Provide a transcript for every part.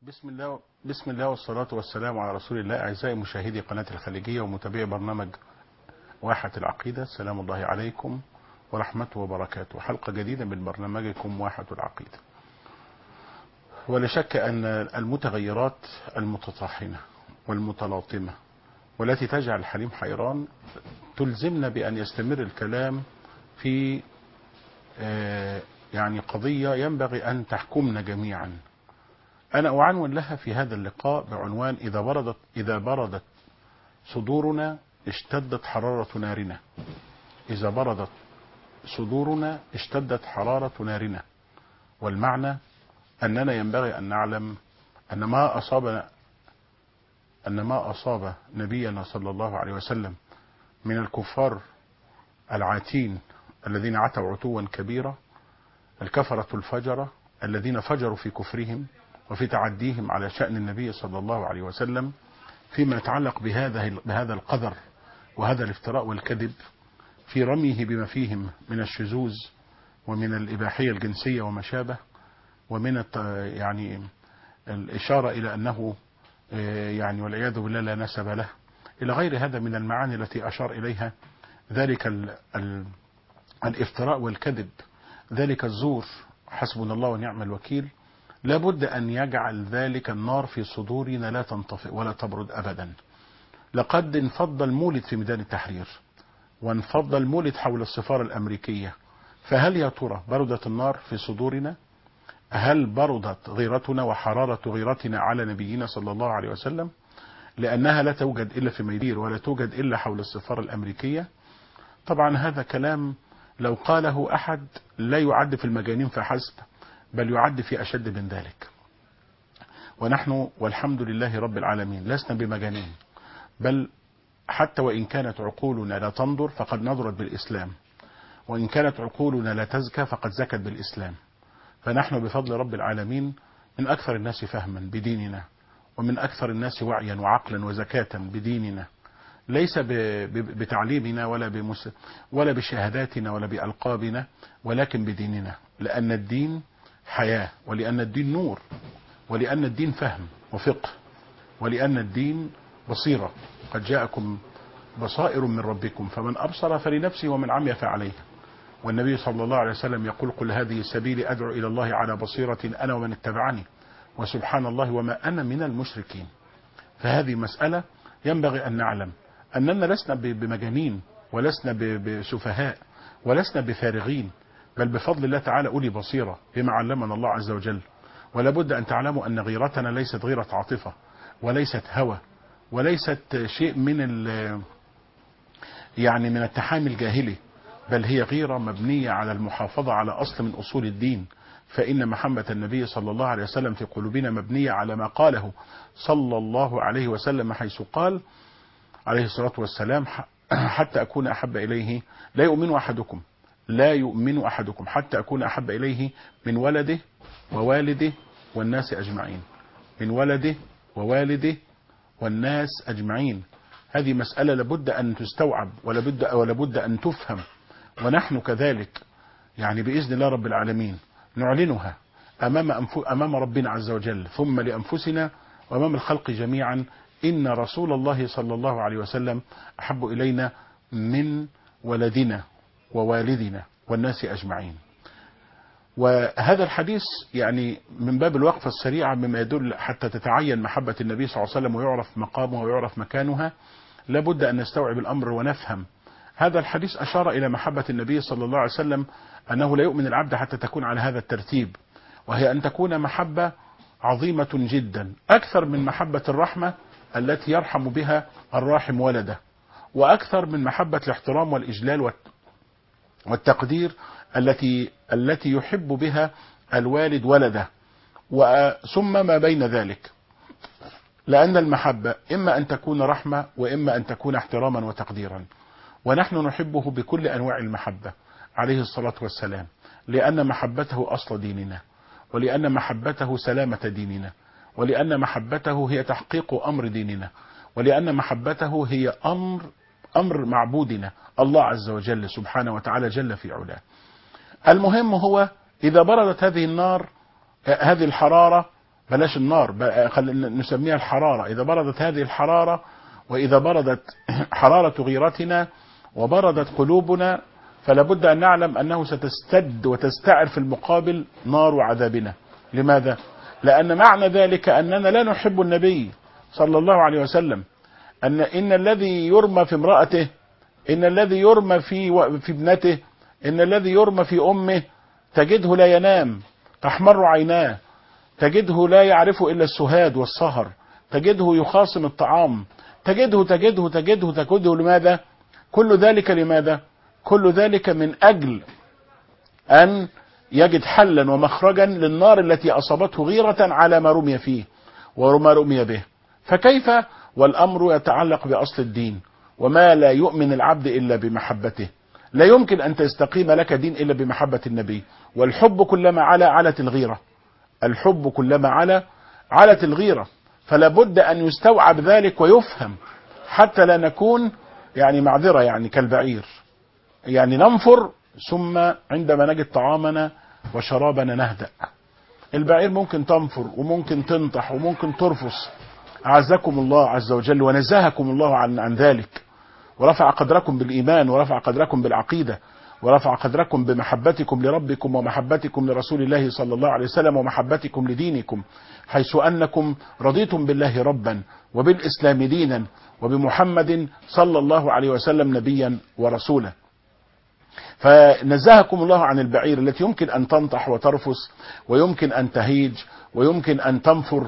بسم الله بسم الله والصلاة والسلام على رسول الله أعزائي مشاهدي قناة الخليجية ومتابعي برنامج واحة العقيدة السلام الله عليكم ورحمته وبركاته حلقة جديدة من برنامجكم واحة العقيدة ولا شك أن المتغيرات المتطاحنة والمتلاطمة والتي تجعل الحليم حيران تلزمنا بأن يستمر الكلام في آه، يعني قضية ينبغي أن تحكمنا جميعا أنا أعنون لها في هذا اللقاء بعنوان إذا بردت إذا بردت صدورنا اشتدت حرارة نارنا إذا بردت صدورنا اشتدت حرارة نارنا والمعنى أننا ينبغي أن نعلم أن ما أصاب أن ما أصاب نبينا صلى الله عليه وسلم من الكفار العاتين الذين عتوا عتوا كبيرا الكفرة الفجرة الذين فجروا في كفرهم وفي تعديهم على شأن النبي صلى الله عليه وسلم فيما يتعلق بهذا بهذا القدر وهذا الافتراء والكذب في رميه بما فيهم من الشذوذ ومن الإباحية الجنسية وما شابه ومن الت- يعني الإشارة إلى أنه آه، يعني والعياذ بالله لا نسب له إلى غير هذا من المعاني التي أشار إليها ذلك ال ال الافتراء والكذب ذلك الزور حسبنا الله ونعم الوكيل لابد أن يجعل ذلك النار في صدورنا لا تنطفئ ولا تبرد أبدا لقد انفض المولد في ميدان التحرير وانفض المولد حول السفارة الأمريكية فهل يا ترى بردت النار في صدورنا هل بردت غيرتنا وحرارة غيرتنا على نبينا صلى الله عليه وسلم لأنها لا توجد إلا في ميدير ولا توجد إلا حول السفارة الأمريكية طبعا هذا كلام لو قاله أحد لا يعد في المجانين فحسب بل يعد في أشد من ذلك ونحن والحمد لله رب العالمين لسنا بمجانين بل حتى وإن كانت عقولنا لا تنظر فقد نظرت بالإسلام وإن كانت عقولنا لا تزكى فقد زكت بالإسلام فنحن بفضل رب العالمين من أكثر الناس فهما بديننا ومن أكثر الناس وعيا وعقلا وزكاة بديننا ليس ب- ب- بتعليمنا ولا بمس ولا بشهاداتنا ولا بألقابنا ولكن بديننا لأن الدين حياة ولأن الدين نور ولأن الدين فهم وفقه ولأن الدين بصيرة قد جاءكم بصائر من ربكم فمن أبصر فلنفسه ومن عمي فعليه والنبي صلى الله عليه وسلم يقول قل هذه سبيلي أدعو إلى الله على بصيرة أنا ومن اتبعني وسبحان الله وما أنا من المشركين فهذه مسألة ينبغي أن نعلم أننا لسنا ب- بمجانين ولسنا ب- بسفهاء ولسنا بفارغين بل بفضل الله تعالى أولي بصيرة بما علمنا الله عز وجل ولا بد أن تعلموا أن غيرتنا ليست غيرة عاطفة وليست هوى وليست شيء من ال- يعني من التحامي الجاهلي بل هي غيرة مبنية على المحافظة على أصل من أصول الدين فإن محبة النبي صلى الله عليه وسلم في قلوبنا مبنية على ما قاله صلى الله عليه وسلم حيث قال عليه الصلاة والسلام ح- حتى أكون أحب إليه لا يؤمن أحدكم لا يؤمن أحدكم حتى أكون أحب إليه من ولده ووالده والناس أجمعين من ولده ووالده والناس أجمعين هذه مسألة لابد أن تستوعب ولابد ولابد أن تفهم ونحن كذلك يعني بإذن الله رب العالمين نعلنها أمام أنف... أمام ربنا عز وجل ثم لأنفسنا وأمام الخلق جميعا إن رسول الله صلى الله عليه وسلم أحب إلينا من ولدنا ووالدنا والناس أجمعين وهذا الحديث يعني من باب الوقفة السريعة مما يدل حتى تتعين محبة النبي صلى الله عليه وسلم ويعرف مقامها ويعرف مكانها لابد أن نستوعب الأمر ونفهم هذا الحديث أشار إلى محبة النبي صلى الله عليه وسلم أنه لا يؤمن العبد حتى تكون على هذا الترتيب وهي أن تكون محبة عظيمة جدا أكثر من محبة الرحمة التي يرحم بها الراحم ولده وأكثر من محبة الاحترام والإجلال والت- والتقدير التي التي يحب بها الوالد ولده وثم ما بين ذلك لأن المحبة إما أن تكون رحمة وإما أن تكون احتراما وتقديرا ونحن نحبه بكل أنواع المحبة عليه الصلاة والسلام لأن محبته أصل ديننا ولأن محبته سلامة ديننا ولأن محبته هي تحقيق أمر ديننا ولأن محبته هي أمر أمر معبودنا الله عز وجل سبحانه وتعالى جل في علاه المهم هو إذا بردت هذه النار هذه الحرارة بلاش النار بقى خل- نسميها الحرارة إذا بردت هذه الحرارة وإذا بردت حرارة غيرتنا وبردت قلوبنا فلا بد أن نعلم أنه ستستد وتستعر في المقابل نار عذابنا لماذا؟ لأن معنى ذلك أننا لا نحب النبي صلى الله عليه وسلم أن إن الذي يرمى في امرأته إن الذي يرمى في و- في ابنته إن الذي يرمى في أمه تجده لا ينام تحمر عيناه تجده لا يعرف إلا السهاد والسهر تجده يخاصم الطعام تجده تجده تجده تجده لماذا كل ذلك لماذا كل ذلك من أجل أن يجد حلا ومخرجا للنار التي أصابته غيرة على ما رمي فيه وما رمي به فكيف والأمر يتعلق بأصل الدين وما لا يؤمن العبد إلا بمحبته لا يمكن أن تستقيم لك دين إلا بمحبة النبي والحب كلما علا علت الغيرة الحب كلما علا علت الغيرة فلا بد أن يستوعب ذلك ويفهم حتى لا نكون يعني معذرة يعني كالبعير يعني ننفر ثم عندما نجد طعامنا وشرابنا نهدأ البعير ممكن تنفر وممكن تنطح وممكن ترفص أعزكم الله عز وجل ونزهكم الله عن عن ذلك ورفع قدركم بالإيمان ورفع قدركم بالعقيدة ورفع قدركم بمحبتكم لربكم ومحبتكم لرسول الله صلى الله عليه وسلم ومحبتكم لدينكم حيث أنكم رضيتم بالله ربا وبالإسلام دينا وبمحمد صلى الله عليه وسلم نبيا ورسولا فنزهكم الله عن البعير التي يمكن أن تنطح وترفس ويمكن أن تهيج ويمكن أن تنفر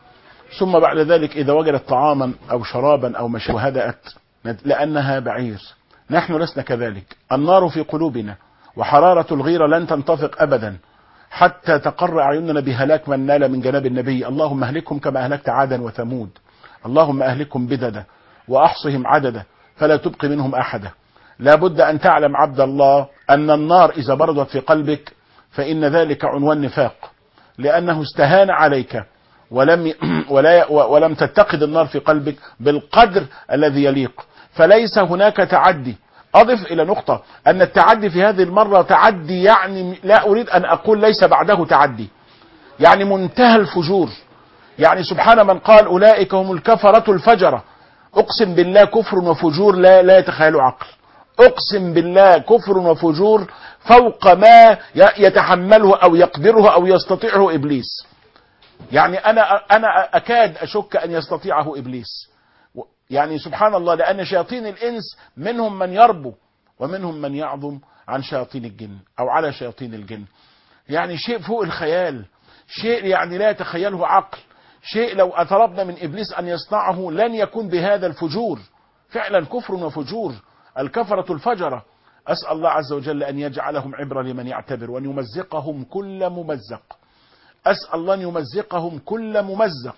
ثم بعد ذلك إذا وجدت طعاما أو شرابا أو مشى وهدأت لأنها بعير نحن لسنا كذلك النار في قلوبنا وحرارة الغيرة لن تنطفق أبدا حتى تقر أعيننا بهلاك من نال من جناب النبي اللهم اهلكهم كما أهلكت عادا وثمود اللهم أهلكهم بددا وأحصهم عددا فلا تبق منهم أحدا لا بد أن تعلم عبد الله أن النار إذا بردت في قلبك فإن ذلك عنوان نفاق لأنه استهان عليك ولم ولا ولم تتقد النار في قلبك بالقدر الذي يليق فليس هناك تعدي أضف إلى نقطة أن التعدي في هذه المرة تعدي يعني لا أريد أن أقول ليس بعده تعدي يعني منتهى الفجور يعني سبحان من قال أولئك هم الكفرة الفجرة أقسم بالله كفر وفجور لا لا يتخيل عقل أقسم بالله كفر وفجور فوق ما يتحمله أو يقدره أو يستطيعه إبليس يعني أنا أنا أكاد أشك أن يستطيعه إبليس يعني سبحان الله لأن شياطين الإنس منهم من يربو ومنهم من يعظم عن شياطين الجن أو على شياطين الجن يعني شيء فوق الخيال شيء يعني لا يتخيله عقل شيء لو أطلبنا من إبليس أن يصنعه لن يكون بهذا الفجور فعلا كفر وفجور الكفرة الفجرة أسأل الله عز وجل أن يجعلهم عبرة لمن يعتبر وأن يمزقهم كل ممزق أسأل الله أن يمزقهم كل ممزق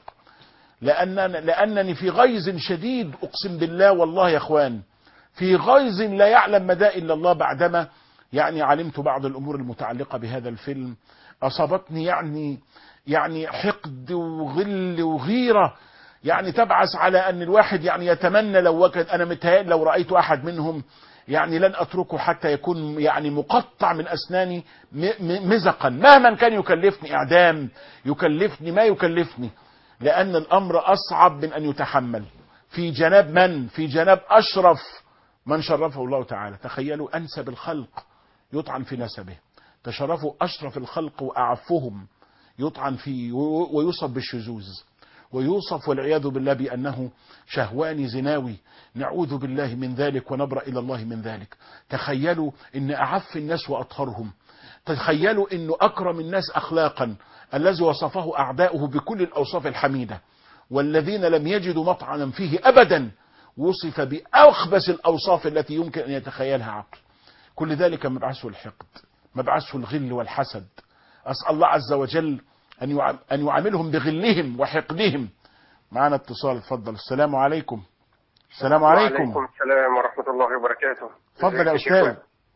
لأن لأنني في غيظ شديد أقسم بالله والله يا أخوان في غيظ لا يعلم مدى إلا الله بعدما يعني علمت بعض الأمور المتعلقة بهذا الفيلم أصابتني يعني يعني حقد وغل وغيرة يعني تبعث على أن الواحد يعني يتمنى لو وكد أنا متهيأ لو رأيت أحد منهم يعني لن أتركه حتى يكون يعني مقطع من أسناني مزقا مهما كان يكلفني إعدام يكلفني ما يكلفني لأن الأمر أصعب من أن يتحمل في جناب من في جناب أشرف من شرفه الله تعالى تخيلوا أنسب الخلق يطعن في نسبه تشرفوا أشرف الخلق وأعفهم يطعن فيه ويوصف بالشذوذ ويوصف والعياذ بالله بأنه شهواني زناوي نعوذ بالله من ذلك ونبرأ إلى الله من ذلك تخيلوا أن أعف الناس وأطهرهم تخيلوا أنه أكرم الناس أخلاقا الذي وصفه أعداؤه بكل الأوصاف الحميدة والذين لم يجدوا مطعنا فيه أبدا وصف بأخبث الأوصاف التي يمكن أن يتخيلها عقل كل ذلك مبعثه الحقد مبعثه الغل والحسد أسأل الله عز وجل أن أن يعاملهم بغلهم وحقدهم معنا اتصال اتفضل السلام عليكم السلام عليكم وعليكم السلام ورحمة الله وبركاته اتفضل يا أستاذ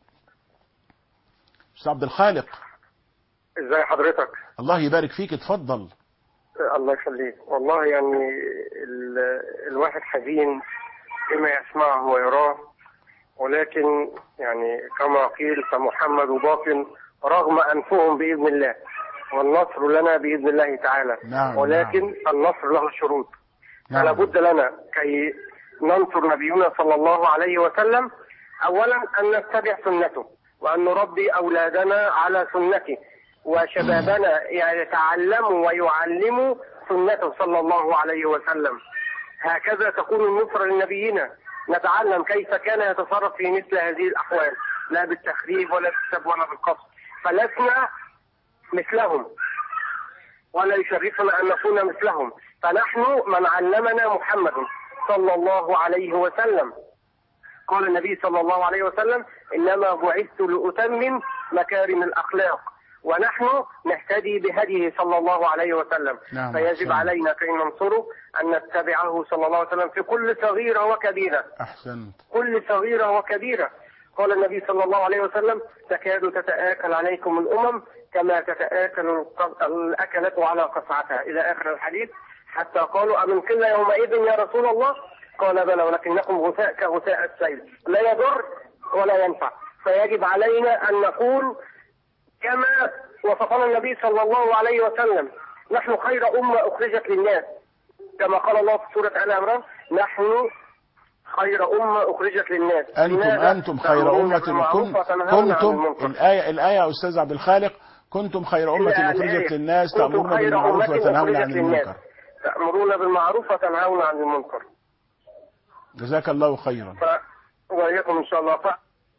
أستاذ عبد الخالق ازاي حضرتك الله يبارك فيك اتفضل الله يخليك والله يعني ال... الواحد حزين بما يسمعه ويراه ولكن يعني كما قيل فمحمد باق رغم أنفهم بإذن الله والنصر لنا باذن الله تعالى نعم، ولكن النصر له شروط نعم. فلا بد لنا كي ننصر نبينا صلى الله عليه وسلم اولا ان نتبع سنته وان نربي اولادنا على سنته وشبابنا يتعلموا ويعلموا سنته صلى الله عليه وسلم هكذا تكون النصرة لنبينا نتعلم كيف كان يتصرف في مثل هذه الأحوال لا بالتخريب ولا بالسب ولا بالقصد فلسنا مثلهم ولا يشرفنا أن نكون مثلهم فنحن من علمنا محمد صلى الله عليه وسلم قال النبي صلى الله عليه وسلم إنما بعثت لأتمم مكارم الأخلاق ونحن نهتدي بهديه صلى الله عليه وسلم نعم، فيجب أحسنت. علينا كي ننصره أن نتبعه صلى الله عليه وسلم في كل صغيرة وكبيرة أحسنت كل صغيرة وكبيرة قال النبي صلى الله عليه وسلم تكاد تتآكل عليكم الأمم كما تتآكل الق- الأكلة على قصعتها إلى آخر الحديث حتى قالوا أمن قلة يومئذ يا رسول الله قال بلى ولكنكم غثاء كغثاء السيل لا يضر ولا ينفع فيجب علينا أن نقول كما وصفنا النبي صلى الله عليه وسلم نحن خير أمة أخرجت للناس كما قال الله في سورة آل عمران نحن خير أمة أخرجت للناس أنتم لماذا؟ أنتم خير تأمرون أمة بالمعروف كنت وتنهون عن كنتم المنكر. الآية الآية يا أستاذ عبد الخالق كنتم خير أمة الآية أخرجت للناس كنتم تأمرون خير بالمعروف أمة وتنهون أخرجت عن للناس. المنكر تأمرون بالمعروف وتنهون عن المنكر جزاك الله خيرا ف... وإياكم إن شاء الله ف...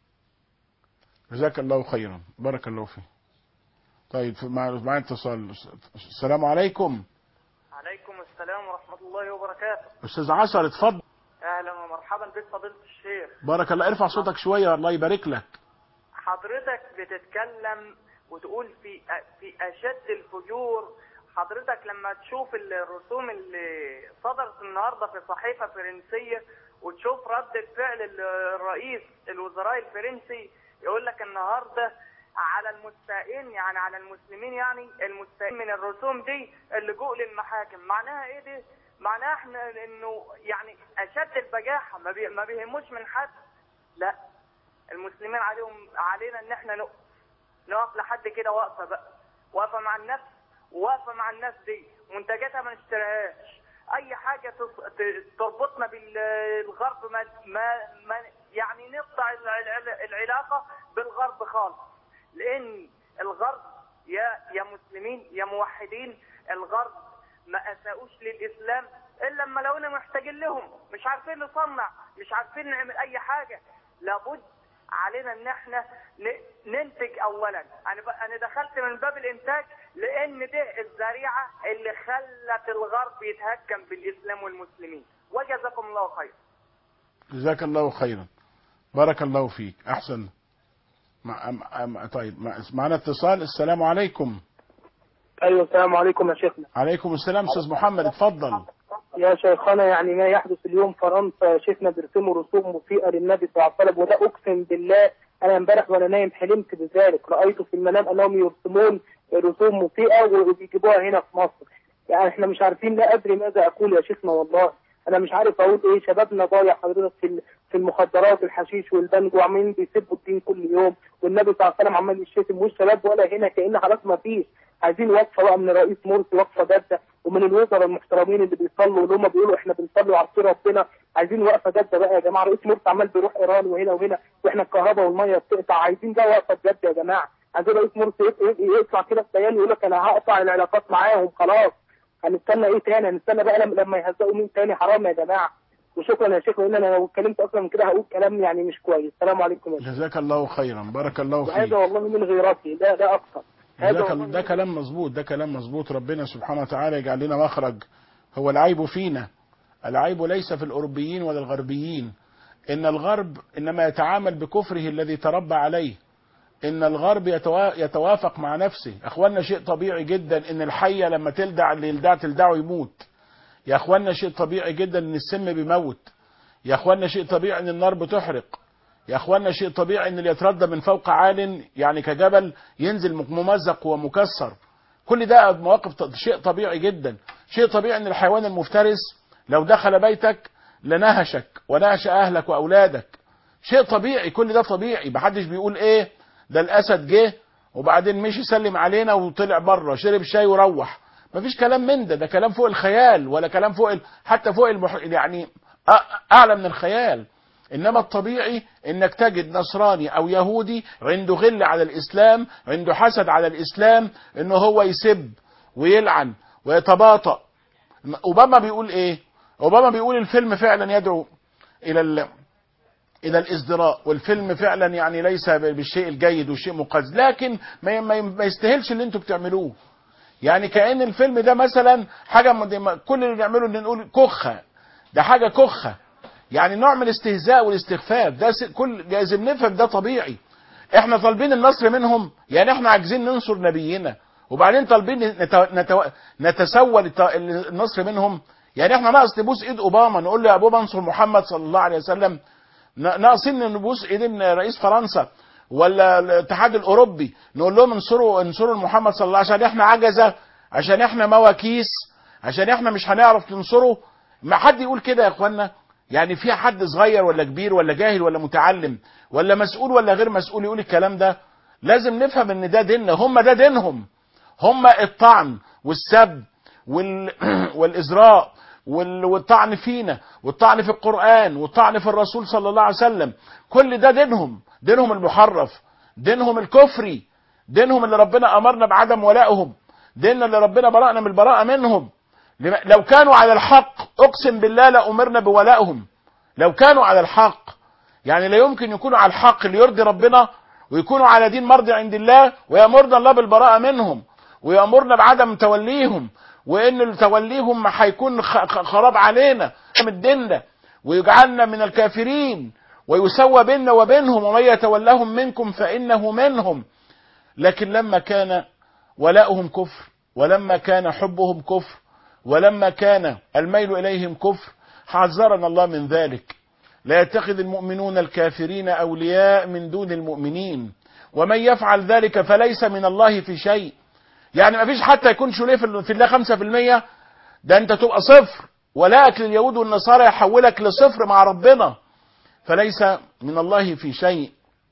جزاك الله خيرا بارك الله فيك طيب في- مع معايا اتصال السلام عليكم عليكم السلام ورحمة الله وبركاته أستاذ عسر اتفضل أهلا ومرحبا بك فضيلة الشيخ بارك الله ارفع صوتك شوية الله يبارك لك حضرتك بتتكلم وتقول في في أشد الفجور حضرتك لما تشوف الرسوم اللي صدرت النهارده في صحيفة فرنسية وتشوف رد الفعل الرئيس الوزراء الفرنسي يقول لك النهارده على المستائين يعني على المسلمين يعني المستائين من الرسوم دي اللجوء للمحاكم معناها ايه دي؟ معناها احنا انه يعني اشد البجاحه ما, بي ما بيهموش من حد لا المسلمين عليهم علينا ان احنا نقف نقف لحد كده واقفه بقى واقفه مع النفس واقفه مع الناس دي منتجاتها ما نشتريهاش اي حاجه تص- ت- تربطنا بالغرب ما, ما, ما يعني نقطع الع- الع- العلاقه بالغرب خالص لان الغرب يا يا مسلمين يا موحدين الغرب ما اساءوش للاسلام الا لما لقونا محتاجين لهم مش عارفين نصنع مش عارفين نعمل اي حاجه لابد علينا ان احنا ن- ننتج اولا انا ب- انا دخلت من باب الانتاج لان ده الذريعه اللي خلت الغرب يتهكم بالاسلام والمسلمين وجزاكم الله خير جزاك الله خيرا بارك الله فيك أحسن مع أم أم طيب مع- معنا اتصال السلام عليكم ايوه السلام عليكم يا شيخنا عليكم السلام أستاذ محمد اتفضل يا شيخنا يعني ما يحدث اليوم فرنسا يا شيخنا بيرسموا رسوم مسيئه للنبي صلى الله عليه وسلم وده اقسم بالله انا امبارح وانا نايم حلمت بذلك رايت في المنام انهم يرسمون رسوم مسيئه وبيجيبوها هنا في مصر يعني احنا مش عارفين لا ادري ماذا اقول يا شيخنا والله انا مش عارف اقول ايه شبابنا ضايع حضرتك في ال- في المخدرات الحشيش والبنج وعمالين بيسبوا الدين كل يوم والنبي صلى الله عليه وسلم عمال يشتم والشباب ولا هنا كان خلاص ما فيش عايزين وقفه بقى من الرئيس مرسي وقفه جاده ومن الوزراء المحترمين اللي بيصلوا واللي هم بيقولوا احنا بنصلي وعصي ربنا عايزين وقفه جاده بقى يا جماعه رئيس مرسي عمال بيروح ايران وهنا وهنا واحنا الكهرباء والميه بتقطع عايزين بقى وقفه جد يا جماعه عايزين رئيس مرسي يط- يط- يطلع كده في بيان يقول لك انا هقطع العلاقات معاهم خلاص هنستنى ايه تاني هنستنى بقى لما لما يهزقوا مين تاني حرام يا جماعه وشكرا يا شيخ لان انا لو اتكلمت اصلا من كده هقول كلام يعني مش كويس السلام عليكم يا شيخ جزاك الله خيرا بارك الله فيك وهذا والله من غيرتي ده ده اكثر هذا ده, والله ده كلام مظبوط ده كلام مظبوط ربنا سبحانه وتعالى يجعل لنا مخرج هو العيب فينا العيب ليس في الأوروبيين ولا الغربيين إن الغرب إنما يتعامل بكفره الذي تربى عليه إن الغرب يتوا- يتوافق مع نفسه أخوانا شيء طبيعي جدا إن الحية لما تلدع اللي يلدع تلدعه يموت يا أخوانا شيء طبيعي جدا إن السم بيموت يا أخوانا شيء طبيعي إن النار بتحرق يا اخوانا شيء طبيعي ان اللي يتردى من فوق عال يعني كجبل ينزل ممزق ومكسر كل ده مواقف ط- شيء طبيعي جدا شيء طبيعي ان الحيوان المفترس لو دخل بيتك لنهشك ونهش اهلك واولادك شيء طبيعي كل ده طبيعي محدش بيقول ايه ده الاسد جه وبعدين مشي سلم علينا وطلع بره شرب شاي وروح مفيش كلام من ده ده كلام فوق الخيال ولا كلام فوق ال... حتى فوق المح... يعني أ- اعلى من الخيال انما الطبيعي انك تجد نصراني او يهودي عنده غل على الاسلام عنده حسد على الاسلام انه هو يسب ويلعن ويتباطأ اوباما بيقول ايه اوباما بيقول الفيلم فعلا يدعو الى ال... الى الازدراء والفيلم فعلا يعني ليس بالشيء الجيد والشيء مقزز لكن ما ما- ما يستاهلش اللي انتوا بتعملوه يعني كأن الفيلم ده مثلا حاجة من- كل اللي نعمله ان نقول كخة ده حاجة كخة يعني نوع من الاستهزاء والاستخفاف ده س- كل لازم نفهم ده طبيعي احنا طالبين النصر منهم يعني احنا عايزين ننصر نبينا وبعدين طالبين نت... نت... نتسول الت- النصر منهم يعني احنا ناقص نبوس ايد اوباما نقول له يا ابوبا انصر محمد صلى الله عليه وسلم ن- ناقصين نبوس ايدين رئيس فرنسا ولا الاتحاد الاوروبي نقول لهم انصروا انصروا محمد صلى الله عليه وسلم عشان احنا عجزه عشان احنا مواكيس عشان احنا مش هنعرف ننصره ما حد يقول كده يا اخوانا يعني في حد صغير ولا كبير ولا جاهل ولا متعلم ولا مسؤول ولا غير مسؤول يقول الكلام ده لازم نفهم ان ده ديننا هم ده دينهم هم الطعن والسب وال... والازراء وال... والطعن فينا والطعن في القران والطعن في الرسول صلى الله عليه وسلم كل ده دينهم دينهم المحرف دينهم الكفري دينهم اللي ربنا امرنا بعدم ولائهم ديننا اللي ربنا برأنا من البراءة منهم لما- لو كانوا على الحق اقسم بالله لأمرنا بولائهم لو كانوا على الحق يعني لا يمكن يكونوا على الحق اللي يرضي ربنا ويكونوا على دين مرضي عند الله ويأمرنا الله بالبراءة منهم ويأمرنا بعدم توليهم وإن توليهم هيكون خ- خ- خراب علينا من ديننا ويجعلنا من الكافرين ويسوى بيننا وبينهم ومن يتولهم منكم فإنه منهم لكن لما كان ولاؤهم كفر ولما كان حبهم كفر ولما كان الميل إليهم كفر حذرنا الله من ذلك لا يتخذ المؤمنون الكافرين أولياء من دون المؤمنين ومن يفعل ذلك فليس من الله في شيء يعني ما فيش حتى يكون شوليه في في الله خمسة في المية ده انت تبقى صفر ولاءك لليهود والنصارى يحولك لصفر مع ربنا فليس من الله في شيء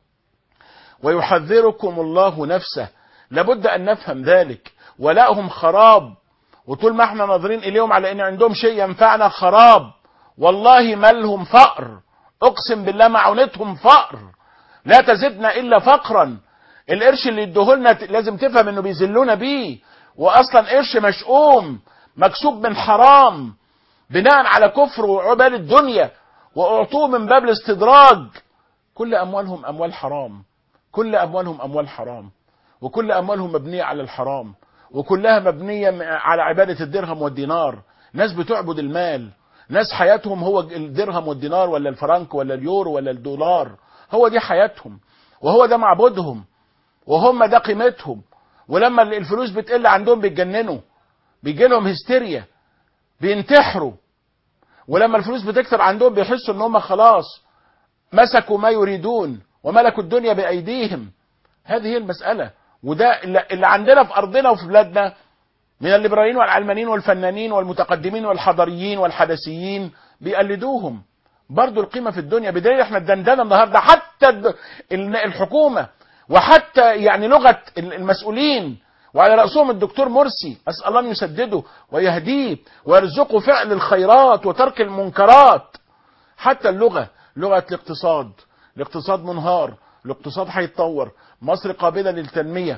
ويحذركم الله نفسه لابد ان نفهم ذلك ولاءهم خراب وطول ما احنا ناظرين اليهم على ان عندهم شيء ينفعنا خراب والله ما لهم فقر اقسم بالله معونتهم فقر لا تزدنا الا فقرا القرش اللي يديهولنا لازم تفهم انه بيذلونا بيه واصلا قرش مشؤوم مكسوب من حرام بناء على كفر وعبال الدنيا واعطوه من باب الاستدراج كل اموالهم اموال حرام كل اموالهم اموال حرام وكل اموالهم مبنيه على الحرام وكلها مبنيه على عباده الدرهم والدينار ناس بتعبد المال ناس حياتهم هو الدرهم والدينار ولا الفرنك ولا اليورو ولا الدولار هو دي حياتهم وهو ده معبودهم وهم ده قيمتهم ولما الفلوس بتقل عندهم بيتجننوا بيجي لهم هستيريا بينتحروا ولما الفلوس بتكتر عندهم بيحسوا ان هم خلاص مسكوا ما يريدون وملكوا الدنيا بايديهم هذه هي المساله وده اللي اللي عندنا في ارضنا وفي بلادنا من الليبراليين والعلمانيين والفنانين والمتقدمين والحضريين والحدثيين بيقلدوهم برضو القيمة في الدنيا بدليل احنا الدندنة النهاردة حتى الد- ال- الحكومة وحتى يعني لغة ال- المسؤولين وعلى رأسهم الدكتور مرسي أسأل الله أن يسدده ويهديه ويرزقه فعل الخيرات وترك المنكرات حتى اللغة لغة الاقتصاد الاقتصاد منهار الاقتصاد هيتطور مصر قابلة للتنمية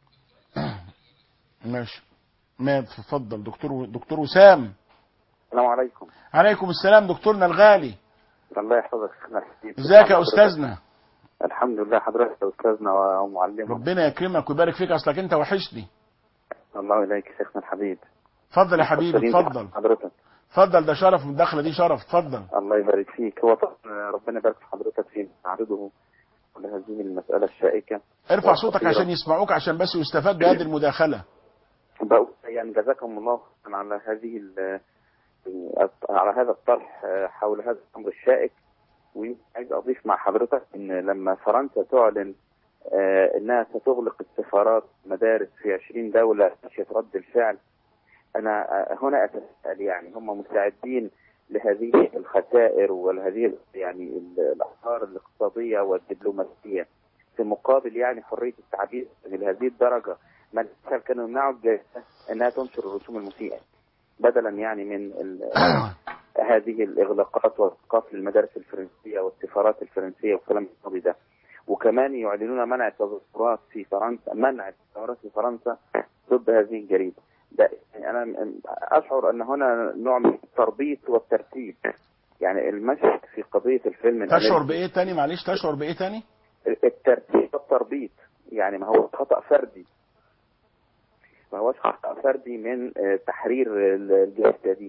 ماشي ما تفضل دكتور دكتور وسام السلام عليكم عليكم السلام دكتورنا الغالي الله يحفظك شيخنا الحبيب ازيك يا استاذنا الحمد لله حضرتك يا استاذنا ومعلمنا ربنا يكرمك ويبارك فيك اصلك انت وحشني الله اليك شيخنا الحبيب اتفضل يا حبيبي مقصرين اتفضل حضرتك اتفضل ده شرف الدخله دي شرف اتفضل الله يبارك فيك هو طبعا ربنا يبارك في حضرتك في معرضه لهذه المسألة الشائكة ارفع صوتك والخطيرة. عشان يسمعوك عشان بس يستفاد بهذه المداخله بقول يعني جزاكم الله خيرا على هذه ال- على هذا الطرح آه، حول هذا الامر الشائك وعايز اضيف مع حضرتك ان لما فرنسا تعلن آه، انها ستغلق السفارات مدارس في 20 دوله خشيه رد الفعل انا آه، هنا اتساءل يعني هم مستعدين لهذه الخسائر ولهذه يعني ال- الاخطار الاقتصاديه والدبلوماسيه في مقابل يعني حريه التعبير لهذه الدرجه ما الأمثال كانوا يمنعوا الجائزه انها تنشر الرسوم المسيئه بدلا يعني من ال- هذه الاغلاقات والاوقاف للمدارس الفرنسيه والسفارات الفرنسيه والكلام الفاضي ده وكمان يعلنون منع التظاهرات في فرنسا منع التظاهرات في فرنسا ضد هذه الجريده ده يعني انا م- اشعر ان هنا نوع من التربيط والترتيب يعني المشهد في قضيه الفيلم تشعر الأمريكي بايه تاني معلش تشعر بايه تاني الترتيب والتربيط يعني ما هو خطأ فردي ما هوش خطأ فردي من آه، تحرير ال- الجائزة دي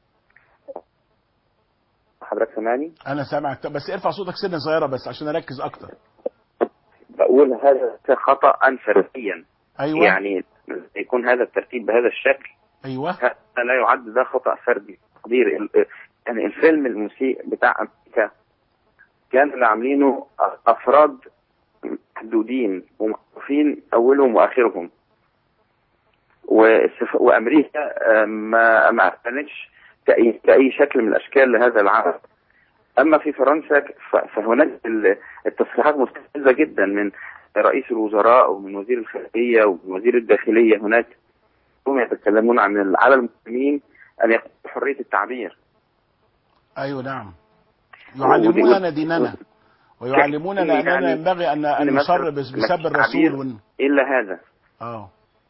حضرتك سامعني؟ انا سامعك بس ارفع صوتك سنه صغيره بس عشان اركز اكتر بقول هذا خطأ فرديا ايوه يعني يكون هذا الترتيب بهذا الشكل ايوه هذا لا يعد ده خطأ فردي تقدير ال- يعني الفيلم المسيء بتاع أمريكا كان اللي عاملينه أفراد محدودين ومعروفين أولهم وآخرهم والسف... وأمريكا آه، ما ما أعلنتش كأي... كأي شكل من الأشكال لهذا العمل أما في فرنسا ف... فهناك ال- التصريحات مستفزة جدا من رئيس الوزراء ومن وزير الخارجية ومن وزير الداخلية هناك هم يتكلمون عن على المسلمين أن يقبلوا حرية التعبير ايوه نعم يعلموننا ديننا ويعلموننا اننا يعني- ينبغي ان ان إن نصر مثلا بس- ما بسب فيش الرسول تعبير ون... إلا هذا اه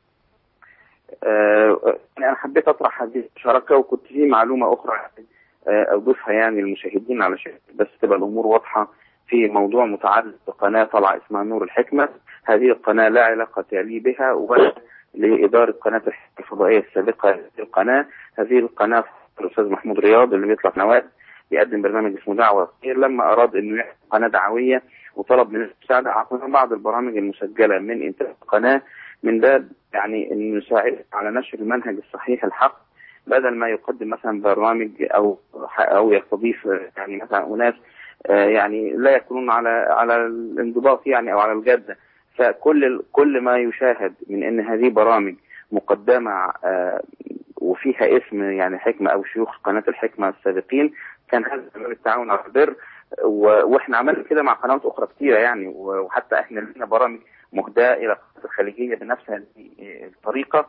آه، انا حبيت اطرح هذه الشراكه وكنت في معلومه اخرى آه، اضيفها يعني للمشاهدين علشان بس تبقى الامور واضحه في موضوع متعلق بقناه طلع اسمها نور الحكمه هذه القناه لا علاقه لي بها ولا لاداره قناه الحكمه الفضائيه السابقه هذه القناه هذه القناه الاستاذ محمود رياض اللي بيطلع في نواه بيقدم برنامج اسمه دعوه خير لما اراد انه يعمل قناه دعويه وطلب من المساعده اعطونا بعض البرامج المسجله من انتاج القناه من باب يعني ان نساعد على نشر المنهج الصحيح الحق بدل ما يقدم مثلا برامج او او يستضيف يعني مثلا اناس آه، يعني لا يكونون على على الانضباط يعني او على الجاده فكل ال- كل ما يشاهد من ان هذه برامج مقدمه آه، وفيها اسم يعني حكمه او شيوخ قناه الحكمه السابقين كان هذا من التعاون على البر و- واحنا عملنا كده مع قنوات اخرى كتيره يعني و- وحتى احنا لنا برامج مهداه الى القناه الخليجيه بنفس هذه الطريقه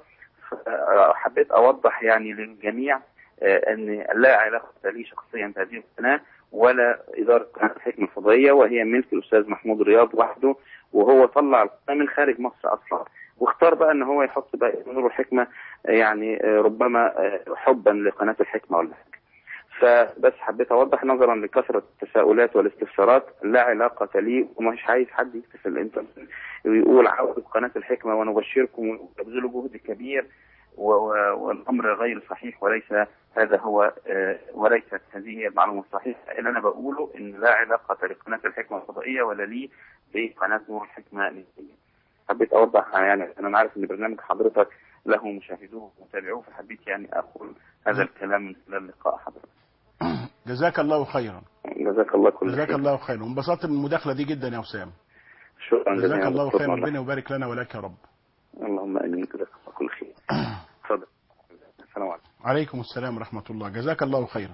حبيت اوضح يعني للجميع آه، ان لا علاقه لي شخصيا بهذه القناه ولا اداره قناه الحكمه الفضائيه وهي ملك الاستاذ محمود رياض وحده وهو طلع القناه من خارج مصر اصلا واختار بقى ان هو يحط بقى اسم نور الحكمه آه، يعني آه، ربما آه، حبا لقناه الحكمه ولا حاجه فبس حبيت اوضح نظرا لكثره التساؤلات والاستفسارات لا علاقه لي ومش عايز حد يكتب في الانترنت ويقول عودة قناه الحكمه ونبشركم وتبذلوا جهد كبير و- و- والامر غير صحيح وليس هذا هو آه، وليست هذه هي المعلومه الصحيحه اللي انا بقوله ان لا علاقه لقناه الحكمه الفضائيه ولا لي بقناه نور الحكمه النسائيه. حبيت اوضح يعني انا عارف ان برنامج حضرتك له مشاهدوه ومتابعوه فحبيت يعني اقول هذا الكلام من خلال لقاء حضرتك. جزاك الله خيرا جزاك الله كل جزاك خير. الله خيرا وانبسطت من المداخله دي جدا يا وسام شكرا جزاك جزيلا الله دكتور خيرا والله. ربنا يبارك لنا ولك يا رب اللهم امين جزاك الله كل خير. اتفضل. السلام عليكم. عليكم السلام ورحمة الله جزاك الله خيرا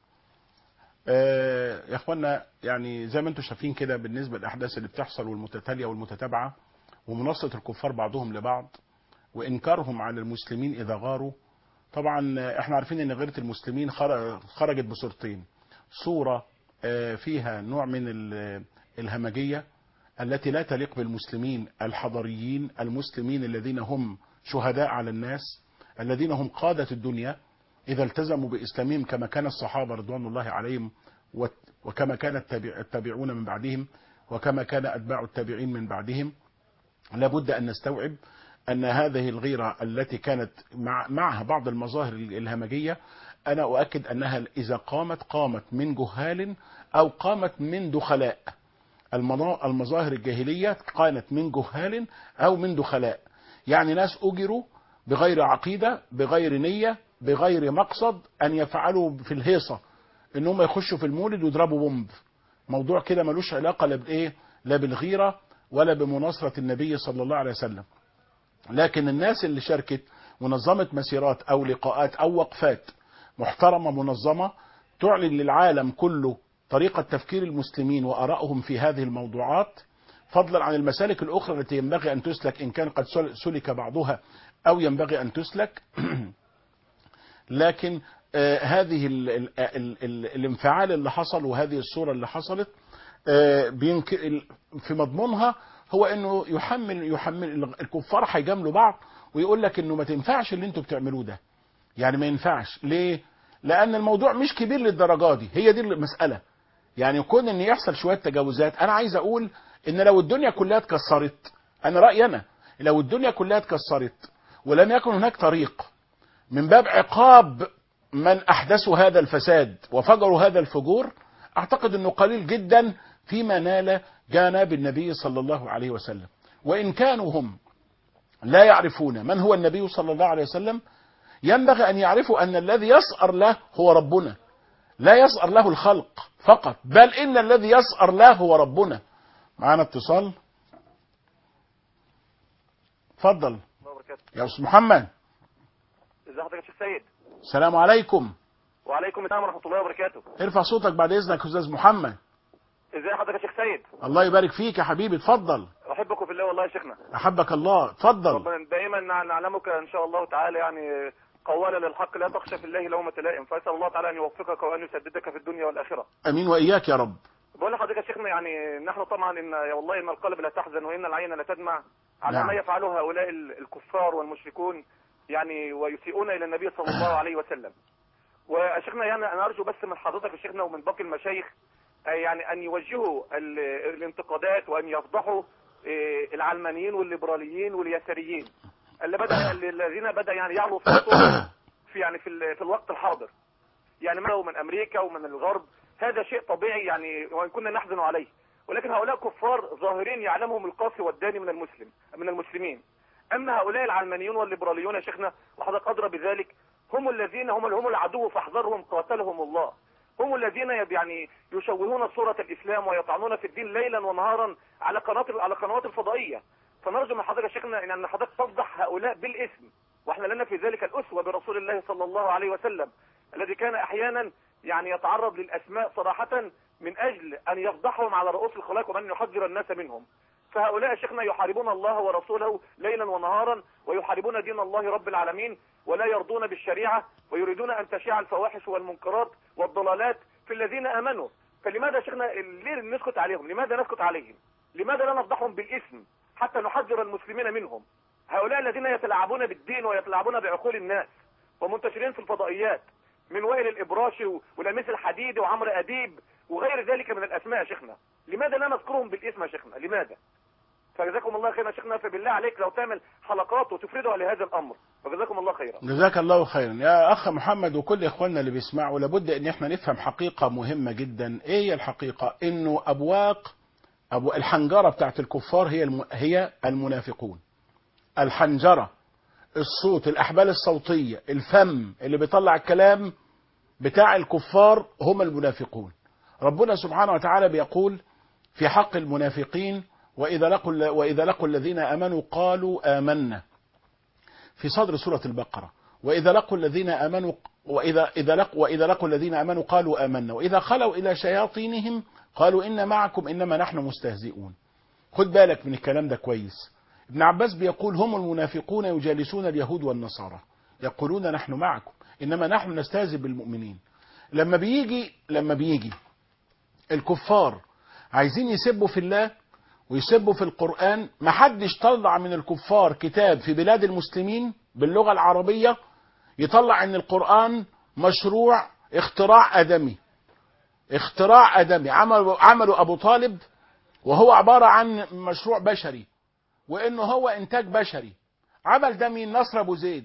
آه، يا اخوانا يعني زي ما انتم شايفين كده بالنسبة للأحداث اللي بتحصل والمتتالية والمتتابعة ومناصرة الكفار بعضهم لبعض وإنكارهم على المسلمين إذا غاروا طبعا آه، احنا عارفين ان غيرة المسلمين خر- خرجت بصورتين صورة آه، فيها نوع من ال- الهمجية التي لا تليق بالمسلمين الحضريين المسلمين الذين هم شهداء على الناس الذين هم قادة الدنيا إذا التزموا بإسلامهم كما كان الصحابة رضوان الله عليهم وت- وكما كان التابع- التابعون من بعدهم وكما كان أتباع التابعين من بعدهم لابد أن نستوعب أن هذه الغيرة التي كانت مع معها بعض المظاهر الهمجية أنا أؤكد أنها إذا قامت قامت من جهال أو قامت من دخلاء المنا- المظاهر الجاهلية كانت من جهال أو من دخلاء يعني ناس أجروا بغير عقيدة بغير نية بغير مقصد أن يفعلوا في الهيصة إن هم يخشوا في المولد ويضربوا بومب موضوع كده ملوش علاقة لا بإيه لا بالغيرة ولا بمناصرة النبي صلى الله عليه وسلم لكن الناس اللي شاركت ونظمت مسيرات أو لقاءات أو وقفات محترمة منظمة تعلن للعالم كله طريقة تفكير المسلمين وآرائهم في هذه الموضوعات فضلا عن المسالك الأخرى التي ينبغي أن تسلك إن كان قد سل- سلك بعضها أو ينبغي أن تسلك لكن آه، هذه ال ال ال ال الانفعال اللي حصل وهذه الصورة اللي حصلت آه، بينك ال- في مضمونها هو انه يحمل يحمل الكفار هيجاملوا بعض ويقول لك انه ما تنفعش اللي انتوا بتعملوه ده يعني ما ينفعش ليه لان الموضوع مش كبير للدرجه دي هي دي المساله يعني يكون ان يحصل شويه تجاوزات انا عايز اقول ان لو الدنيا كلها اتكسرت انا رايي انا لو الدنيا كلها اتكسرت ولم يكن هناك طريق من باب عقاب من احدثوا هذا الفساد وفجروا هذا الفجور اعتقد انه قليل جدا فيما نال جانب النبي صلى الله عليه وسلم وان كانوا هم لا يعرفون من هو النبي صلى الله عليه وسلم ينبغي ان يعرفوا ان الذي يسأر له هو ربنا لا يسأر له الخلق فقط بل ان الذي يسأر له هو ربنا معانا اتصال اتفضل الله وبركاته يا استاذ محمد ازي حضرتك يا شيخ سيد السلام عليكم وعليكم السلام ورحمه الله وبركاته ارفع صوتك بعد اذنك يا استاذ محمد ازي حضرتك يا شيخ سيد الله يبارك فيك يا حبيبي اتفضل احبكم في الله والله يا شيخنا احبك الله اتفضل ربنا دائما نع- نعلمك ان شاء الله تعالى يعني قوالا للحق لا تخشى في الله لومة لائم فاسال الله تعالى ان يوفقك وان يسددك في الدنيا والاخره امين واياك يا رب بقول لحضرتك يا شيخنا يعني نحن طبعا ان يا والله ان القلب لا تحزن وان العين لا تدمع على نعم. ما يفعله هؤلاء ال- الكفار والمشركون يعني ويسيئون الى النبي صلى الله عليه وسلم ويا شيخنا يعني انا ارجو بس من حضرتك يا شيخنا ومن باقي المشايخ آه، يعني ان يوجهوا ال- الانتقادات وان يفضحوا آه، العلمانيين والليبراليين واليساريين اللي بدا الذين بدا يعني يعلو صوتهم في يعني في, ال- في الوقت الحاضر يعني من من امريكا ومن الغرب هذا شيء طبيعي يعني وان كنا نحزن عليه ولكن هؤلاء كفار ظاهرين يعلمهم القاسي والداني من المسلم من المسلمين اما هؤلاء العلمانيون والليبراليون يا شيخنا وحضرتك ادرى بذلك هم الذين هم هم العدو فاحذرهم قاتلهم الله هم الذين يب- يعني يشوهون صورة الإسلام ويطعنون في الدين ليلا ونهارا على قناة على قنوات الفضائية فنرجو من حضرتك يا شيخنا إن أن حضرتك تفضح هؤلاء بالاسم واحنا لنا في ذلك الأسوة برسول الله صلى الله عليه وسلم الذي كان أحيانا يعني يتعرض للأسماء صراحة من أجل أن يفضحهم على رؤوس الخلائق وأن يحذر الناس منهم فهؤلاء يا شيخنا يحاربون الله ورسوله ليلا ونهارا ويحاربون دين الله رب العالمين ولا يرضون بالشريعة ويريدون أن تشيع الفواحش والمنكرات والضلالات في الذين آمنوا فلماذا يا شيخنا ليه نسكت عليهم لماذا نسكت عليهم لماذا لا نفضحهم بالاسم حتى نحذر المسلمين منهم هؤلاء الذين يتلاعبون بالدين ويتلاعبون بعقول الناس ومنتشرين في الفضائيات من وائل الإبراشي ولميس الحديدي وعمرو أديب وغير ذلك من الأسماء يا شيخنا لماذا لا نذكرهم بالاسم يا شيخنا لماذا فجزاكم الله خيرا يا شيخنا فبالله عليك لو تعمل حلقات وتفردها لهذا الأمر وجزاكم الله خيرا جزاك الله خيرا يا اخ محمد وكل اخواننا اللي بيسمعوا لابد ان احنا نفهم حقيقة مهمة جدا ايه هي الحقيقة انه ابواق أبو الحنجرة بتاعت الكفار هي الم... هي المنافقون الحنجرة الصوت الاحبال الصوتية الفم اللي بيطلع الكلام بتاع الكفار هم المنافقون ربنا سبحانه وتعالى بيقول في حق المنافقين واذا لقوا واذا لقوا الذين امنوا قالوا امنا في صدر سورة البقرة وإذا لقوا الذين آمنوا وإذا إذا لقوا وإذا لقوا الذين آمنوا قالوا آمنا وإذا خلوا إلى شياطينهم قالوا إن معكم إنما نحن مستهزئون خد بالك من الكلام ده كويس ابن عباس بيقول هم المنافقون يجالسون اليهود والنصارى يقولون نحن معكم إنما نحن نستهزئ بالمؤمنين لما بيجي لما بيجي الكفار عايزين يسبوا في الله ويسبوا في القرآن ما حدش طلع من الكفار كتاب في بلاد المسلمين باللغة العربية يطلع ان القرآن مشروع اختراع ادمي اختراع ادمي عملوا عملوا ابو طالب وهو عبارة عن مشروع بشري وانه هو انتاج بشري عمل ده مين نصر ابو زيد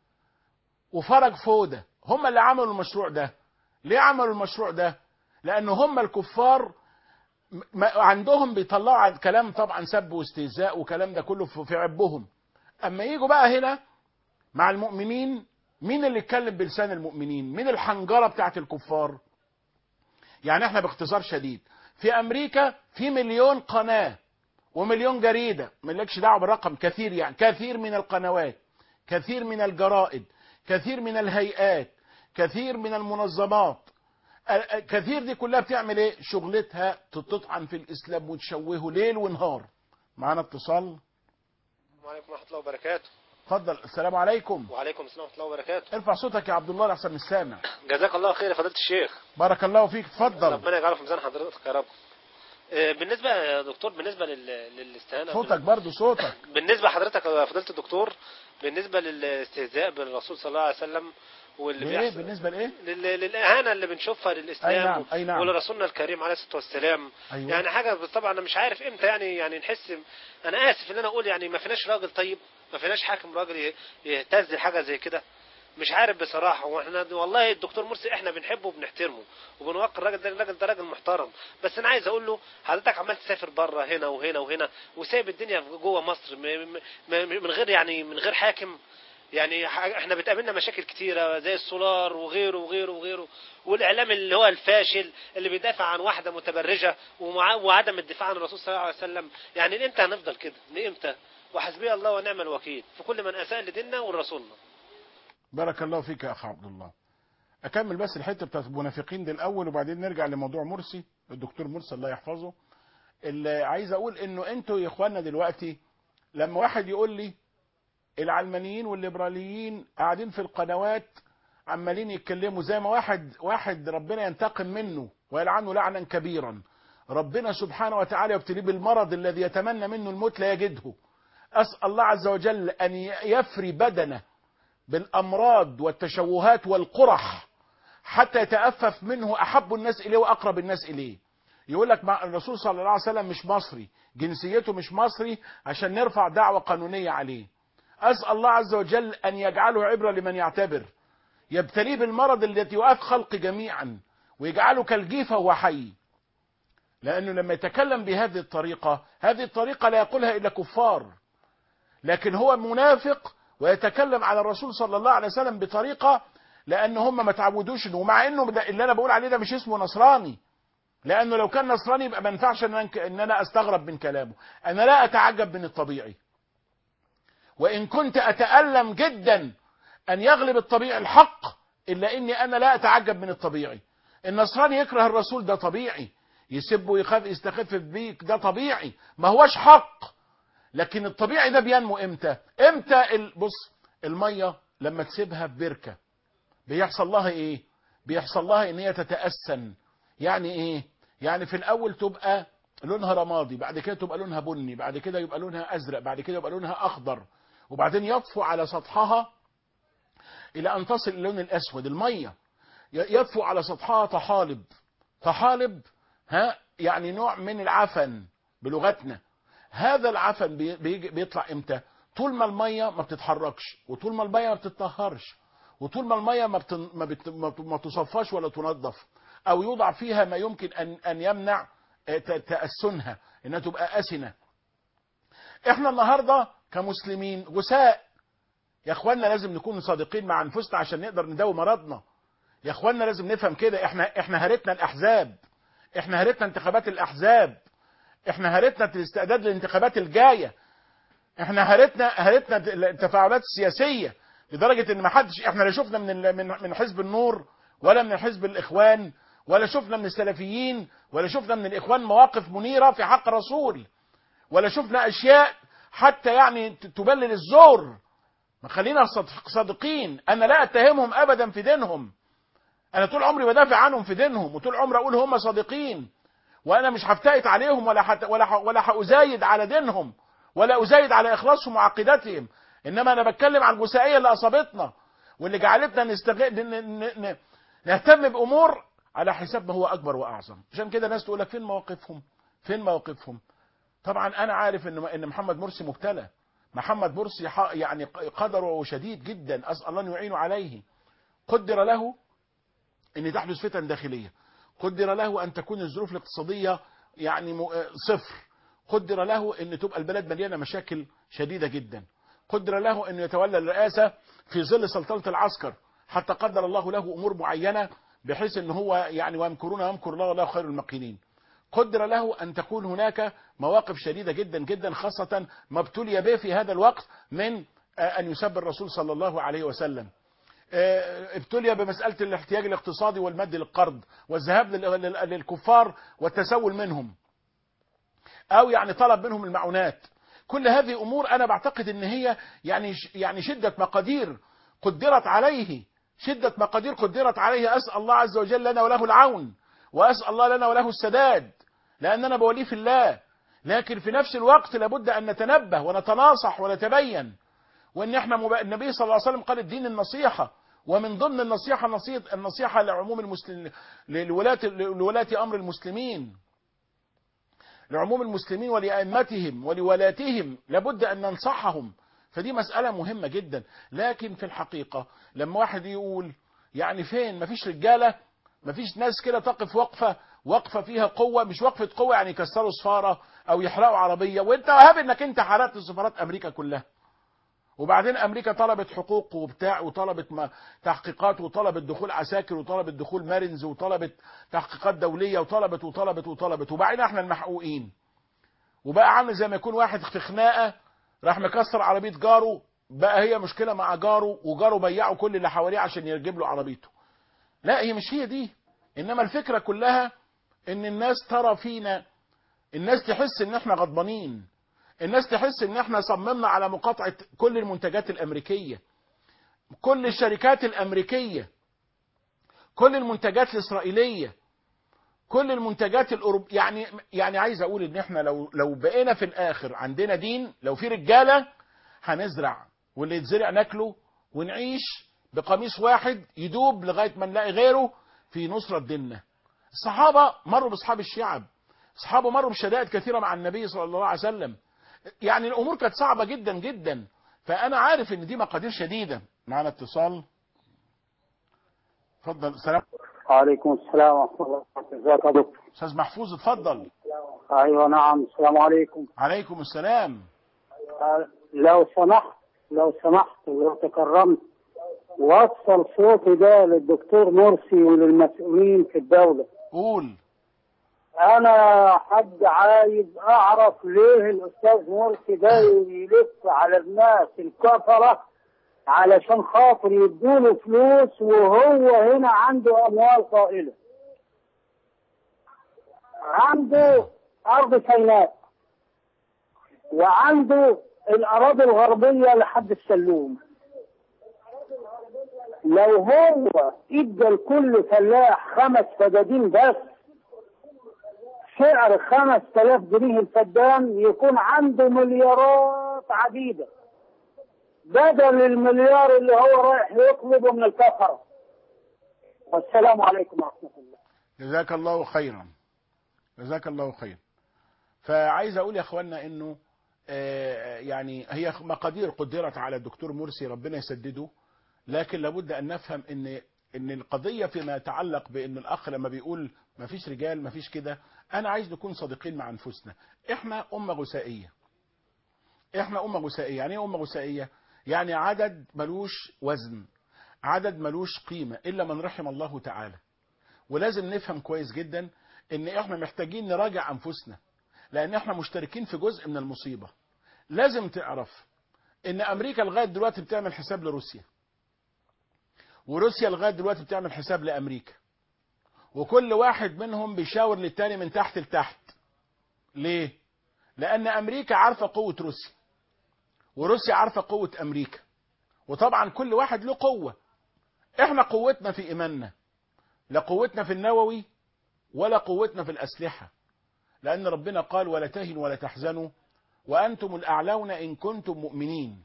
وفرج فودة هم اللي عملوا المشروع ده ليه عملوا المشروع ده لان هم الكفار ما عندهم بيطلعوا عن كلام طبعا سب واستهزاء وكلام ده كله في في عبهم اما يجوا بقى هنا مع المؤمنين مين اللي يتكلم بلسان المؤمنين مين الحنجره بتاعت الكفار يعني احنا باختصار شديد في امريكا في مليون قناه ومليون جريده مالكش دعوه بالرقم كثير يعني كثير من القنوات كثير من الجرائد كثير من الهيئات كثير من المنظمات كثير دي كلها بتعمل ايه شغلتها تطعن في الاسلام وتشوهه ليل ونهار معانا اتصال وعليكم ورحمة الله وبركاته اتفضل السلام عليكم وعليكم السلام ورحمة الله وبركاته ارفع صوتك يا عبد الله لحسن مش سامع جزاك الله خير يا فضيلة الشيخ بارك الله فيك اتفضل ربنا يجعله في ميزان حضرتك يا رب آه، بالنسبة يا دكتور بالنسبة لل- للاستهانة صوتك برضو صوتك بالنسبة لحضرتك يا فضيلة الدكتور بالنسبة للاستهزاء بالرسول صلى الله عليه وسلم واللي ليه بيحصل بالنسبة لايه لل- للإهانة اللي بنشوفها للإسلام أي نعم، أي نعم. ولرسولنا الكريم عليه الصلاة والسلام أيوة. يعني حاجة طبعا أنا مش عارف إمتى يعني يعني نحس أنا آسف إن أنا أقول يعني ما فيناش راجل طيب ما فيناش حاكم راجل يه- يهتز لحاجة زي كده مش عارف بصراحة واحنا والله الدكتور مرسي احنا بنحبه وبنحترمه وبنوقر الراجل ده الراجل ده راجل محترم بس انا عايز اقول له حضرتك عمال تسافر بره هنا وهنا وهنا وسايب الدنيا جوه مصر م- م- م- من غير يعني من غير حاكم يعني ح- احنا بتقابلنا مشاكل كتيرة زي السولار وغيره وغيره وغيره والاعلام اللي هو الفاشل اللي بيدافع عن واحدة متبرجة ومع- وعدم الدفاع عن الرسول صلى الله عليه وسلم يعني امتى هنفضل كده لامتى وحسبي الله ونعم الوكيل في كل من اساء لديننا ولرسولنا بارك الله فيك يا اخ عبد الله اكمل بس الحته بتاعت المنافقين دي الاول وبعدين نرجع لموضوع مرسي الدكتور مرسي الله يحفظه اللي عايز اقول انه انتوا يا اخوانا دلوقتي لما واحد يقول لي العلمانيين والليبراليين قاعدين في القنوات عمالين يتكلموا زي ما واحد واحد ربنا ينتقم منه ويلعنه لعنا كبيرا ربنا سبحانه وتعالى يبتليه بالمرض الذي يتمنى منه الموت لا يجده اسال الله عز وجل ان يفري بدنه بالامراض والتشوهات والقرح حتى يتأفف منه احب الناس اليه واقرب الناس اليه يقول لك مع الرسول صلى الله عليه وسلم مش مصري جنسيته مش مصري عشان نرفع دعوة قانونية عليه أسأل الله عز وجل أن يجعله عبرة لمن يعتبر يبتليه بالمرض الذي يؤذي خلق جميعا ويجعله كالجيفة وهو حي لأنه لما يتكلم بهذه الطريقة هذه الطريقة لا يقولها إلا كفار لكن هو منافق ويتكلم على الرسول صلى الله عليه وسلم بطريقة لأن هم ما تعودوش إنه- ومع انه ده اللي انا بقول عليه ده مش اسمه نصراني لانه لو كان نصراني يبقى ما ينفعش ان أنا- ان انا استغرب من كلامه انا لا اتعجب من الطبيعي وان كنت اتالم جدا ان يغلب الطبيعي الحق الا اني انا لا اتعجب من الطبيعي النصراني يكره الرسول ده طبيعي يسب ويخاف يستخف بيك ده طبيعي ما هوش حق لكن الطبيعي ده بينمو امتى امتى ال- بص الميه لما تسيبها في بركه بيحصل لها ايه بيحصل لها ان هي تتأسن يعني ايه يعني في الاول تبقى لونها رمادي بعد كده تبقى لونها بني بعد كده يبقى لونها ازرق بعد كده يبقى لونها اخضر وبعدين يطفو على سطحها الى ان تصل اللون الاسود الميه ي- يطفو على سطحها طحالب طحالب ها يعني نوع من العفن بلغتنا هذا العفن بي- بيجي بيطلع امتى طول ما الميه ما بتتحركش وطول ما الميه ما بتتطهرش وطول ما الميه ما, بتن... ما, بت... ما بت- ما تصفاش ولا تنظف او يوضع فيها ما يمكن ان ان يمنع آه، ت- تاسنها انها تبقى اسنه احنا النهارده كمسلمين غثاء يا اخوانا لازم نكون صادقين مع انفسنا عشان نقدر نداوي مرضنا يا اخوانا لازم نفهم كده احنا احنا هرتنا الاحزاب احنا هرتنا انتخابات الاحزاب احنا هرتنا الاستعداد للانتخابات الجايه احنا هرتنا هرتنا التفاعلات السياسيه لدرجه ان ما حدش احنا لا شفنا من ال- من من حزب النور ولا من حزب الاخوان ولا شفنا من السلفيين ولا شفنا من الاخوان مواقف منيره في حق الرسول ولا شفنا اشياء حتى يعني ت- تبلل الزور ما خلينا صد- صادقين انا لا اتهمهم ابدا في دينهم انا طول عمري بدافع عنهم في دينهم وطول عمري اقول هم صادقين وانا مش هفتئت عليهم ولا حت ولا ح ولا هازايد على دينهم ولا ازايد على اخلاصهم وعقيدتهم انما انا بتكلم عن الجزئيه اللي اصابتنا واللي جعلتنا نستغل ن... ن... ن... نهتم بامور على حساب ما هو اكبر واعظم عشان كده ناس تقول لك فين مواقفهم فين مواقفهم طبعا انا عارف ان ان محمد مرسي مبتلى محمد مرسي ح- يعني قدره شديد جدا اسال الله ان يعينه عليه قدر له ان تحدث فتن داخليه قدر له ان تكون الظروف الاقتصاديه يعني م- آه صفر قدر له ان تبقى البلد مليانه مشاكل شديده جدا قدر له ان يتولى الرئاسه في ظل سلطنه العسكر حتى قدر الله له امور معينه بحيث ان هو يعني ويمكرون ويمكر الله والله خير الماكرين قدر له ان تكون هناك مواقف شديده جدا جدا خاصه ما ابتلي به في هذا الوقت من آه، ان يسب الرسول صلى الله عليه وسلم آه، ابتلي بمسألة الاحتياج الاقتصادي والمادي للقرض والذهاب لل- لل- للكفار والتسول منهم او يعني طلب منهم المعونات كل هذه امور انا بعتقد ان هي يعني يعني شده مقادير قدرت عليه شده مقادير قدرت عليه اسال الله عز وجل لنا وله العون واسال الله لنا وله السداد لان انا بوليه في الله لكن في نفس الوقت لابد ان نتنبه ونتناصح ونتبين وان احنا مب... النبي صلى الله عليه وسلم قال الدين النصيحه ومن ضمن النصيحه النصيحه, النصيحة لعموم المسلمين لولاة لولاة امر المسلمين لعموم المسلمين ولائمتهم ولولاتهم لابد ان ننصحهم فدي مساله مهمه جدا لكن في الحقيقه لما واحد يقول يعني فين مفيش رجاله مفيش ناس كده تقف وقفه وقفه فيها قوه مش وقفه قوه يعني يكسروا سفاره او يحرقوا عربيه وانت وهاب انك انت حرقت سفارات امريكا كلها وبعدين امريكا طلبت حقوق وبتاع وطلبت ما تحقيقات وطلبت دخول عساكر وطلبت دخول مارينز وطلبت تحقيقات دوليه وطلبت وطلبت وطلبت وبعدين احنا المحقوقين وبقى عامل زي ما يكون واحد في خناقه راح مكسر عربيه جاره بقى هي مشكله مع جاره وجاره بيعه كل اللي حواليه عشان يجيب له عربيته لا هي مش هي دي انما الفكره كلها ان الناس ترى فينا الناس تحس ان احنا غضبانين الناس تحس ان احنا صممنا على مقاطعه كل المنتجات الامريكيه كل الشركات الامريكيه كل المنتجات الاسرائيليه كل المنتجات الاوروب يعني يعني عايز اقول ان احنا لو لو بقينا في الاخر عندنا دين لو في رجاله هنزرع واللي يتزرع ناكله ونعيش بقميص واحد يدوب لغايه ما نلاقي غيره في نصره ديننا الصحابه مروا باصحاب الشعب الصحابه مروا بشدائد كثيره مع النبي صلى الله عليه وسلم يعني الامور كانت صعبه جدا جدا فانا عارف ان دي مقادير شديده معانا اتصال اتفضل سلام وعليكم السلام ورحمة الله وبركاته ازيك يا دكتور استاذ محفوظ اتفضل ايوه نعم السلام عليكم عليكم السلام آه، لو سمحت لو سمحت ولو تكرمت وصل صوتي ده للدكتور مرسي وللمسؤولين في الدولة قول انا حد عايز اعرف ليه الاستاذ مرسي ده يلف على الناس الكفرة علشان خاطر يدوله فلوس وهو هنا عنده اموال طائلة عنده ارض سيناء وعنده الاراضي الغربية لحد السلوم لو هو ادى لكل فلاح خمس فدادين بس سعر خمس تلاف جنيه الفدان يكون عنده مليارات عديدة بدل المليار اللي هو رايح يطلبه من الكفرة والسلام عليكم ورحمة الله جزاك الله خيرا جزاك الله خيرا فعايز اقول يا اخوانا انه آه، يعني هي مقادير قدرت على الدكتور مرسي ربنا يسدده لكن لابد ان نفهم ان ان القضيه فيما يتعلق بان الاخ لما بيقول ما فيش رجال ما فيش كده انا عايز نكون صادقين مع انفسنا احنا امه غثائيه احنا امه غثائيه يعني ايه امه غثائيه يعني عدد ملوش وزن عدد ملوش قيمه الا من رحم الله تعالى ولازم نفهم كويس جدا ان احنا محتاجين نراجع انفسنا لان احنا مشتركين في جزء من المصيبه لازم تعرف ان امريكا لغايه دلوقتي بتعمل حساب لروسيا وروسيا لغايه دلوقتي بتعمل حساب لامريكا وكل واحد منهم بيشاور للتاني من تحت لتحت ليه لان امريكا عارفه قوه روسيا وروسيا عارفه قوه امريكا وطبعا كل واحد له قوه احنا قوتنا في ايماننا لا قوتنا في النووي ولا قوتنا في الاسلحه لان ربنا قال ولا تهنوا ولا تحزنوا وانتم الاعلون ان كنتم مؤمنين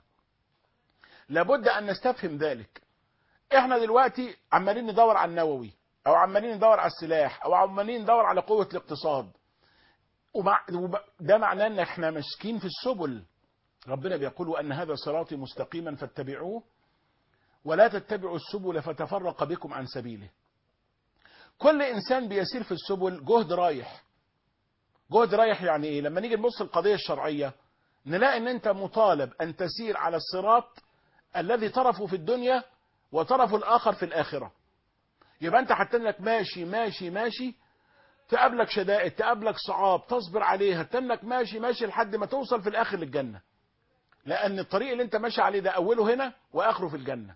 لابد ان نستفهم ذلك احنا دلوقتي عمالين ندور على النووي او عمالين ندور على السلاح او عمالين ندور على قوه الاقتصاد ومع وب- ده معناه ان احنا ماسكين في السبل ربنا بيقول وان هذا صراطي مستقيما فاتبعوه ولا تتبعوا السبل فتفرق بكم عن سبيله كل انسان بيسير في السبل جهد رايح جهد رايح يعني ايه لما نيجي نبص القضيه الشرعيه نلاقي ان انت مطالب ان تسير على الصراط الذي طرفه في الدنيا وطرفه الاخر في الاخره يبقى انت حتى انك ماشي ماشي ماشي تقابلك شدائد تقابلك صعاب تصبر عليها تنك ماشي ماشي لحد ما توصل في الاخر للجنه لان الطريق اللي انت ماشي عليه ده اوله هنا واخره في الجنه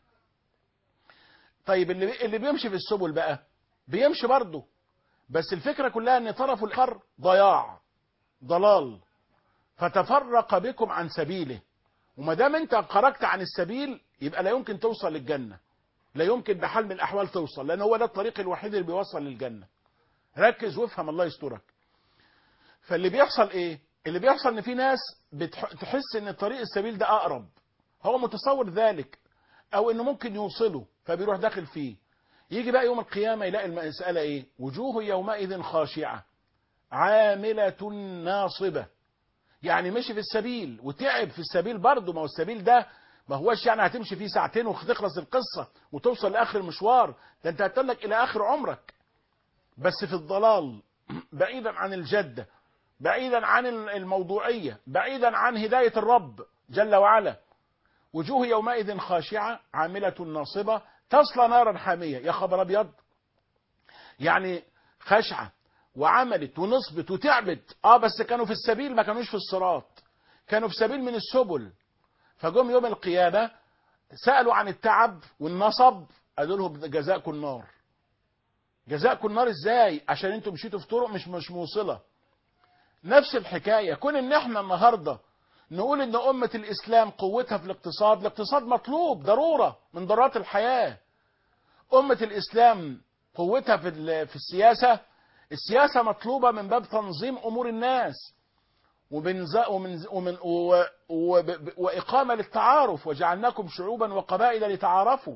طيب اللي اللي بيمشي في السبل بقى بيمشي برضه بس الفكره كلها ان طرفه الاخر ضياع ضلال فتفرق بكم عن سبيله وما دام انت خرجت عن السبيل يبقى لا يمكن توصل للجنه لا يمكن بحال من الاحوال توصل لان هو ده الطريق الوحيد اللي بيوصل للجنه ركز وافهم الله يسترك فاللي بيحصل ايه اللي بيحصل ان في ناس بتحس ان طريق السبيل ده اقرب هو متصور ذلك او انه ممكن يوصله فبيروح داخل فيه يجي بقى يوم القيامه يلاقي المساله ايه وجوه يومئذ خاشعه عامله ناصبه يعني مشي في السبيل وتعب في السبيل برضه ما هو السبيل ده ما هوش يعني هتمشي فيه ساعتين وتخلص القصة وتوصل لآخر المشوار ده انت هتلك إلى آخر عمرك بس في الضلال بعيدا عن الجدة بعيدا عن الموضوعية بعيدا عن هداية الرب جل وعلا وجوه يومئذ خاشعة عاملة ناصبة تصلى نارا حامية يا خبر أبيض يعني خشعة وعملت ونصبت وتعبت اه بس كانوا في السبيل ما كانوش في الصراط كانوا في سبيل من السبل فجم يوم القيامة سألوا عن التعب والنصب قالوا لهم جزاءكم النار جزاءكم النار ازاي عشان انتم مشيتوا في طرق مش مش موصلة نفس الحكاية كون ان احنا النهاردة نقول ان امة الاسلام قوتها في الاقتصاد الاقتصاد مطلوب ضرورة من ضرورات الحياة امة الاسلام قوتها في في السياسة السياسة مطلوبة من باب تنظيم امور الناس ومن ومن ومن و و وإقامة للتعارف وجعلناكم شعوبا وقبائل لتعارفوا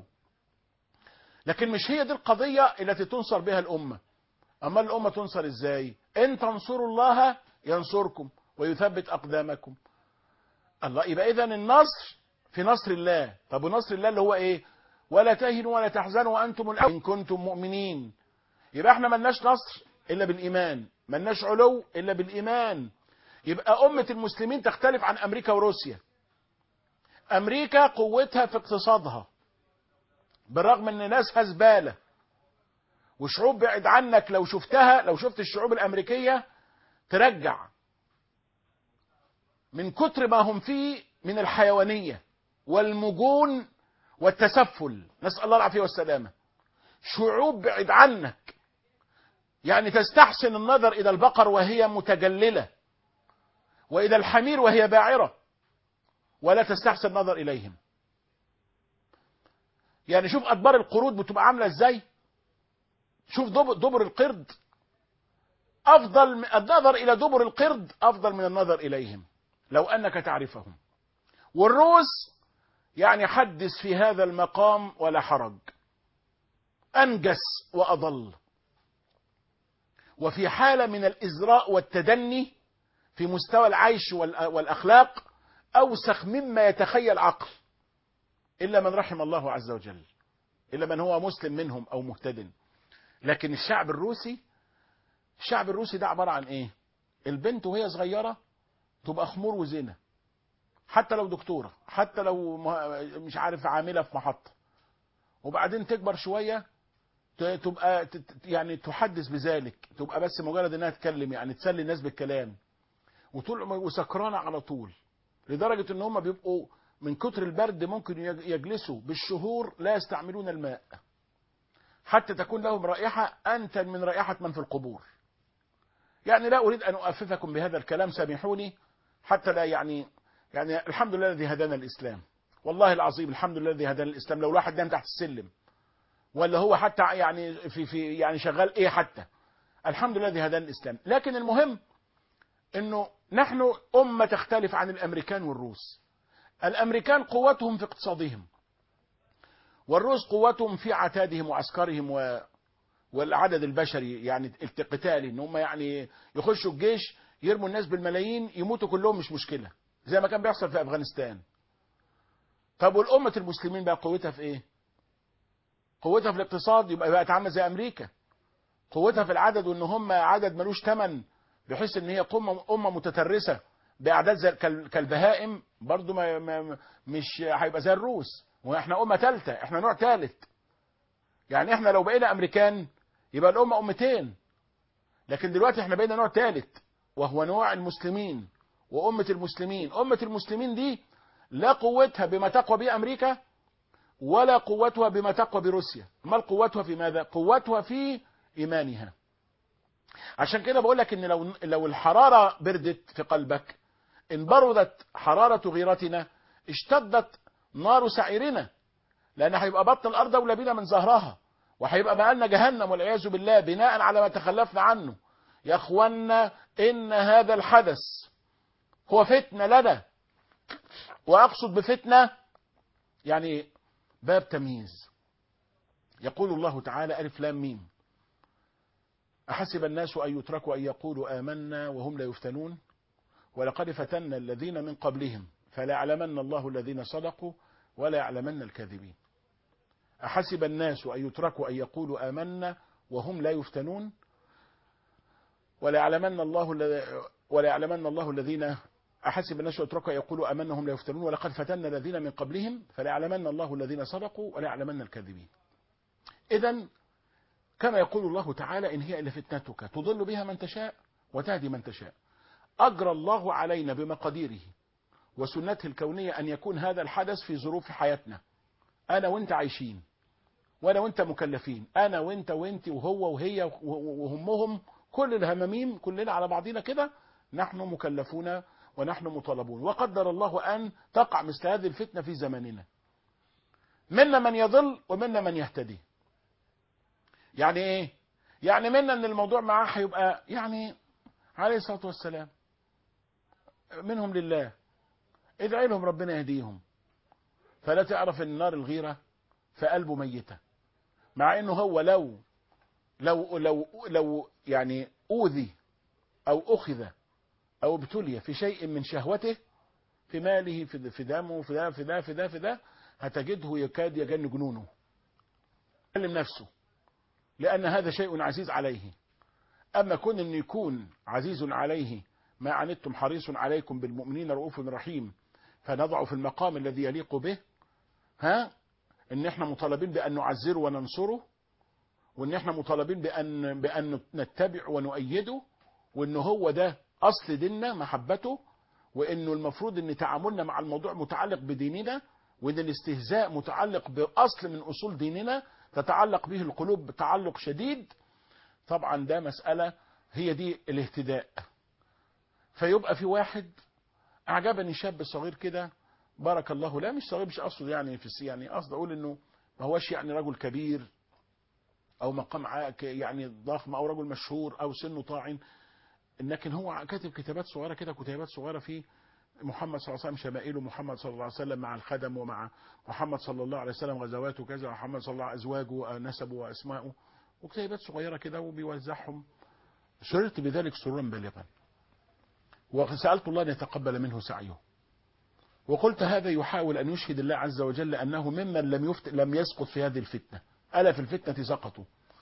لكن مش هي دي القضية التي تنصر بها الأمة أما الأمة تنصر إزاي إن تنصروا الله ينصركم ويثبت أقدامكم الله يبقى إذا النصر في نصر الله طب ونصر الله اللي هو إيه ولا تهنوا ولا تحزنوا وأنتم الأول إن كنتم مؤمنين يبقى احنا ملناش نصر إلا بالإيمان ملناش علو إلا بالإيمان يبقى أمة المسلمين تختلف عن أمريكا وروسيا أمريكا قوتها في اقتصادها بالرغم أن ناسها زبالة وشعوب بعد عنك لو شفتها لو شفت الشعوب الأمريكية ترجع من كتر ما هم فيه من الحيوانية والمجون والتسفل نسأل الله العافية والسلامة شعوب بعد عنك يعني تستحسن النظر إلى البقر وهي متجللة وإلى الحمير وهي باعرة ولا تستحسن النظر إليهم يعني شوف أدبار القرود بتبقى عاملة إزاي شوف دبر القرد أفضل من النظر إلى دبر القرد أفضل من النظر إليهم لو أنك تعرفهم والروس يعني حدث في هذا المقام ولا حرج أنجس وأضل وفي حالة من الإزراء والتدني في مستوى العيش والأخلاق أوسخ مما يتخيل عقل إلا من رحم الله عز وجل إلا من هو مسلم منهم أو مهتد لكن الشعب الروسي الشعب الروسي ده عبارة عن إيه البنت وهي صغيرة تبقى خمور وزنا حتى لو دكتورة حتى لو مش عارف عاملة في محطة وبعدين تكبر شوية تبقى يعني تحدث بذلك تبقى بس مجرد انها تتكلم يعني تسلي الناس بالكلام وطول وسكرانه على طول لدرجه ان هم بيبقوا من كتر البرد ممكن يجلسوا بالشهور لا يستعملون الماء حتى تكون لهم رائحه انتن من رائحه من في القبور يعني لا اريد ان اؤففكم بهذا الكلام سامحوني حتى لا يعني يعني الحمد لله الذي هدانا الاسلام والله العظيم الحمد لله الذي هدانا الاسلام لو الواحد نام تحت السلم ولا هو حتى يعني في في يعني شغال ايه حتى الحمد لله الذي هدانا الاسلام لكن المهم انه نحن امه تختلف عن الامريكان والروس الامريكان قوتهم في اقتصادهم والروس قوتهم في عتادهم وعسكرهم و والعدد البشري يعني القتالي ان هم يعني يخشوا الجيش يرموا الناس بالملايين يموتوا كلهم مش مشكله زي ما كان بيحصل في افغانستان طب والامه المسلمين بقى قوتها في ايه قوتها في الاقتصاد يبقى بقت عامله زي امريكا قوتها في العدد وان هم عدد ملوش ثمن بحيث ان هي قمه امه متترسه باعداد زي كالبهائم برضو ما, ما مش هيبقى زي الروس واحنا امه ثالثه احنا نوع ثالث يعني احنا لو بقينا امريكان يبقى الامه امتين لكن دلوقتي احنا بقينا نوع ثالث وهو نوع المسلمين وامه المسلمين امه المسلمين دي لا قوتها بما تقوى به امريكا ولا قوتها بما تقوى بروسيا ما قوتها في ماذا قوتها في ايمانها عشان كده بقول لك ان لو لو الحراره بردت في قلبك ان بردت حراره غيرتنا اشتدت نار سعيرنا لان هيبقى بطن الارض اولى بنا من ظهرها وهيبقى مقالنا جهنم والعياذ بالله بناء على ما تخلفنا عنه يا اخوانا ان هذا الحدث هو فتنه لنا واقصد بفتنه يعني باب تمييز يقول الله تعالى الف لام ميم احسب الناس ان يتركوا ان يقولوا امنا وهم لا يفتنون ولقد فتنا الذين من قبلهم فلا يعلمن الله الذين صدقوا ولا يعلمن الكاذبين أحسب الناس أن يتركوا أن يقولوا آمنا وهم لا يفتنون ولا يعلمن الله ولا يعلمن الله الذين أحسب الناس أن يتركوا أن يقولوا آمنا وهم لا يفتنون ولقد فتنا الذين من قبلهم فلا يعلمن الله الذين صدقوا ولا يعلمن الكاذبين إذا كما يقول الله تعالى إن هي إلا فتنتك تضل بها من تشاء وتهدي من تشاء أجرى الله علينا بمقاديره وسنته الكونية أن يكون هذا الحدث في ظروف حياتنا أنا وأنت عايشين وأنا وأنت مكلفين أنا وأنت وأنت وهو وهي وهمهم كل الهماميم كلنا على بعضنا كده نحن مكلفون ونحن مطالبون وقدر الله أن تقع مثل هذه الفتنة في زماننا منا من يضل ومنا من يهتدي يعني ايه يعني منا ان الموضوع معاه هيبقى يعني عليه الصلاه والسلام منهم لله ادعي لهم ربنا يهديهم فلا تعرف ان نار الغيره في قلبه ميته مع انه هو لو لو لو لو يعني اوذي او اخذ او ابتلي في شيء من شهوته في ماله في في دمه في ده في ده في ده في ده هتجده يكاد يجن جنونه يكلم نفسه لأن هذا شيء عزيز عليه أما كون أن يكون عزيز عليه ما عنتم حريص عليكم بالمؤمنين رؤوف رحيم فنضع في المقام الذي يليق به ها ان احنا مطالبين بان نعزره وننصره وان احنا مطالبين بان بان نتبع ونؤيده وان هو ده اصل ديننا محبته وانه المفروض ان تعاملنا مع الموضوع متعلق بديننا وان الاستهزاء متعلق باصل من اصول ديننا تتعلق به القلوب تعلق شديد طبعا ده مسألة هي دي الاهتداء فيبقى في واحد اعجبني شاب صغير كده بارك الله لا مش صغير مش اقصد يعني في السي يعني قصد اقول انه ما هوش يعني رجل كبير او مقام يعني ضخم او رجل مشهور او سنه طاعن لكن هو كاتب كتابات صغيره كده كتابات صغيره في محمد صلى الله عليه وسلم شمائله محمد صلى الله عليه وسلم مع الخدم ومع محمد صلى الله عليه وسلم غزواته كذا محمد صلى الله عليه ازواجه نسبه واسماءه وكتابات صغيره كده وبيوزعهم سررت بذلك سرورا بالغا وسالت الله ان يتقبل منه سعيه وقلت هذا يحاول ان يشهد الله عز وجل انه ممن لم يفت... لم يسقط في هذه الفتنه الا في الفتنه سقطوا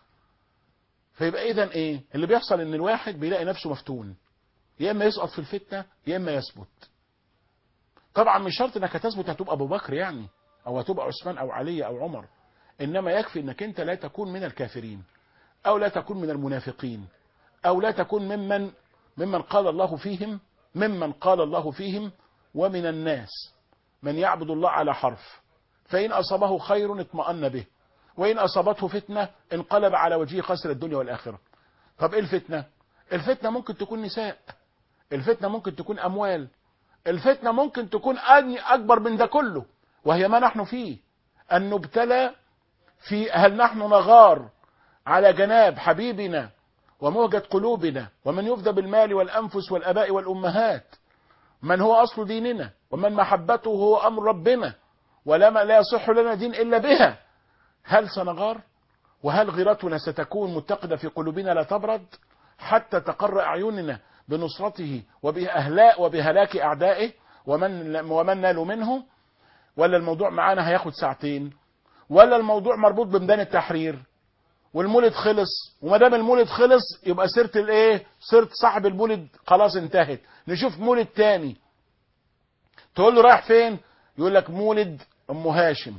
فيبقى اذا ايه اللي بيحصل ان الواحد بيلاقي نفسه مفتون يا اما يسقط في الفتنه يا اما يثبت طبعا مش شرط انك هتثبت هتبقى ابو بكر يعني او هتبقى عثمان او علي او عمر انما يكفي انك انت لا تكون من الكافرين او لا تكون من المنافقين او لا تكون ممن ممن قال الله فيهم ممن قال الله فيهم ومن الناس من يعبد الله على حرف فإن أصابه خير اطمأن به وإن أصابته فتنة انقلب على وجهه خسر الدنيا والآخرة طب إيه الفتنة الفتنة ممكن تكون نساء الفتنة ممكن تكون أموال الفتنة ممكن تكون أكبر من ده كله وهي ما نحن فيه أن نبتلى في هل نحن نغار على جناب حبيبنا ومهجة قلوبنا ومن يفدى بالمال والأنفس والأباء والأمهات من هو أصل ديننا ومن محبته هو أمر ربنا ولما لا يصح لنا دين إلا بها هل سنغار وهل غيرتنا ستكون متقدة في قلوبنا لا تبرد حتى تقر أعيننا بنصرته وبأهلاء وبهلاك أعدائه ومن, ومن نالوا منه ولا الموضوع معانا هياخد ساعتين ولا الموضوع مربوط بميدان التحرير والمولد خلص وما دام المولد خلص يبقى سيره الايه سيره صاحب المولد خلاص انتهت نشوف مولد تاني تقول له رايح فين يقول لك مولد ام هاشم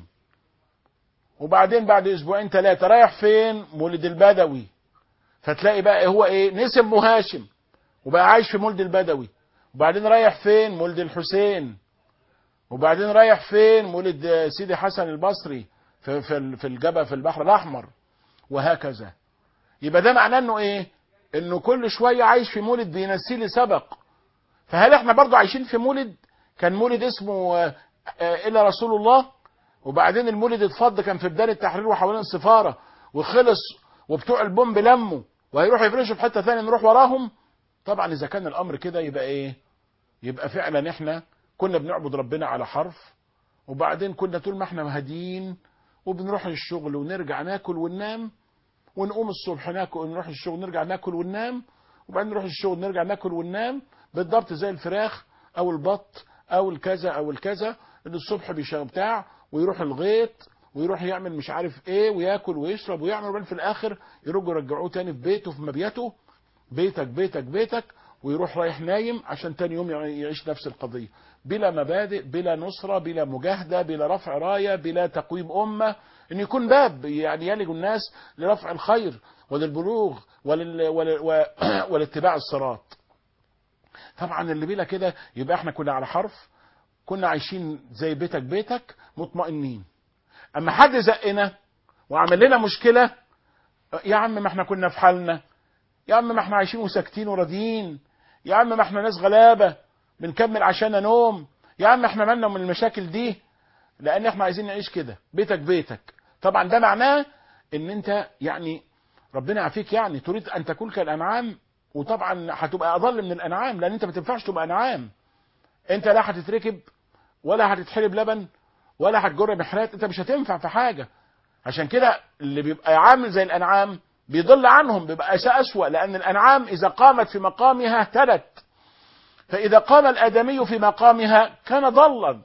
وبعدين بعد اسبوعين ثلاثه رايح فين مولد البدوي فتلاقي بقى هو ايه نسي ام هاشم وبقى عايش في مولد البدوي وبعدين رايح فين مولد الحسين وبعدين رايح فين مولد سيدي حسن البصري في في في الجبل في البحر الاحمر وهكذا يبقى ده معناه انه ايه انه كل شويه عايش في مولد بينسي لي سبق فهل احنا برضو عايشين في مولد كان مولد اسمه آه، آه، الا رسول الله وبعدين المولد اتفض كان في بدايه التحرير وحوالين السفاره وخلص وبتوع البومب لموا وهيروحوا يفرشوا في حته ثانيه نروح وراهم طبعا اذا كان الامر كده يبقى ايه يبقى فعلا احنا كنا بنعبد ربنا على حرف وبعدين كنا طول ما احنا هاديين وبنروح الشغل ونرجع ناكل وننام ونقوم الصبح ناكل نروح الشغل نرجع ناكل وننام وبعدين نروح الشغل نرجع ناكل وننام بالضبط زي الفراخ او البط او الكذا او الكذا اللي الصبح بيشغل بتاع ويروح الغيط ويروح يعمل مش عارف ايه وياكل ويشرب ويعمل وبعدين في الاخر يرجعوا يرجعوه تاني في بيته في مبيته بيتك بيتك بيتك ويروح رايح نايم عشان تاني يوم يعيش نفس القضية بلا مبادئ بلا نصرة بلا مجاهدة بلا رفع راية بلا تقويم أمة أن يكون باب يعني يلج الناس لرفع الخير وللبلوغ ولل... ول... و... والاتباع الصراط طبعا اللي بلا كده يبقى احنا كنا على حرف كنا عايشين زي بيتك بيتك مطمئنين اما حد زقنا وعمل لنا مشكلة يا عم ما احنا كنا في حالنا يا عم ما احنا عايشين وساكتين وراضيين يا عم ما احنا ناس غلابة بنكمل عشان نوم يا عم احنا مالنا من المشاكل دي لان احنا عايزين نعيش كده بيتك بيتك طبعا ده معناه ان انت يعني ربنا يعافيك يعني تريد ان تكون كالانعام وطبعا هتبقى اضل من الانعام لان انت ما تنفعش تبقى انعام انت لا هتتركب ولا هتتحلب لبن ولا هتجر محرات انت مش هتنفع في حاجه عشان كده اللي بيبقى عامل زي الانعام بيضل عنهم بيبقى اسوأ لان الانعام اذا قامت في مقامها اهتدت فاذا قام الادمي في مقامها كان ضلا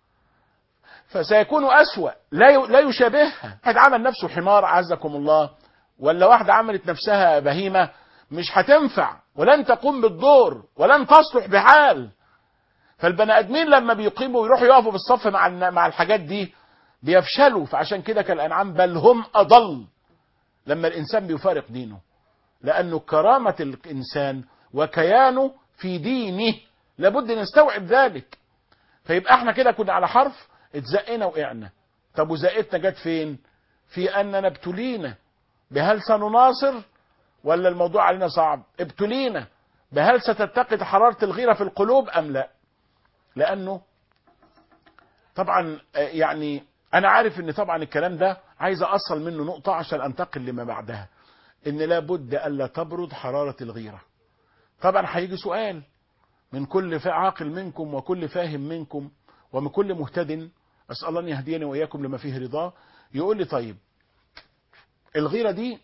فسيكون اسوأ لا لا يشابهها واحد عمل نفسه حمار عزكم الله ولا واحده عملت نفسها بهيمه مش هتنفع ولن تقوم بالدور ولن تصلح بحال فالبني ادمين لما بيقيموا ويروحوا يقفوا بالصف مع مع الحاجات دي بيفشلوا فعشان كده كالانعام بل هم اضل لما الانسان بيفارق دينه لانه كرامه الانسان وكيانه في دينه لابد نستوعب ذلك فيبقى احنا كده كنا على حرف اتزقنا وقعنا طب وزقتنا جت فين في اننا ابتلينا بهل سنناصر ولا الموضوع علينا صعب ابتلينا بهل ستتقد حرارة الغيرة في القلوب ام لا لانه طبعا يعني انا عارف ان طبعا الكلام ده عايز اصل منه نقطة عشان انتقل لما بعدها ان لابد الا تبرد حرارة الغيرة طبعا هيجي سؤال من كل عاقل منكم وكل فاهم منكم ومن كل مهتد اسال الله ان يهديني واياكم لما فيه رضاه يقول لي طيب الغيرة دي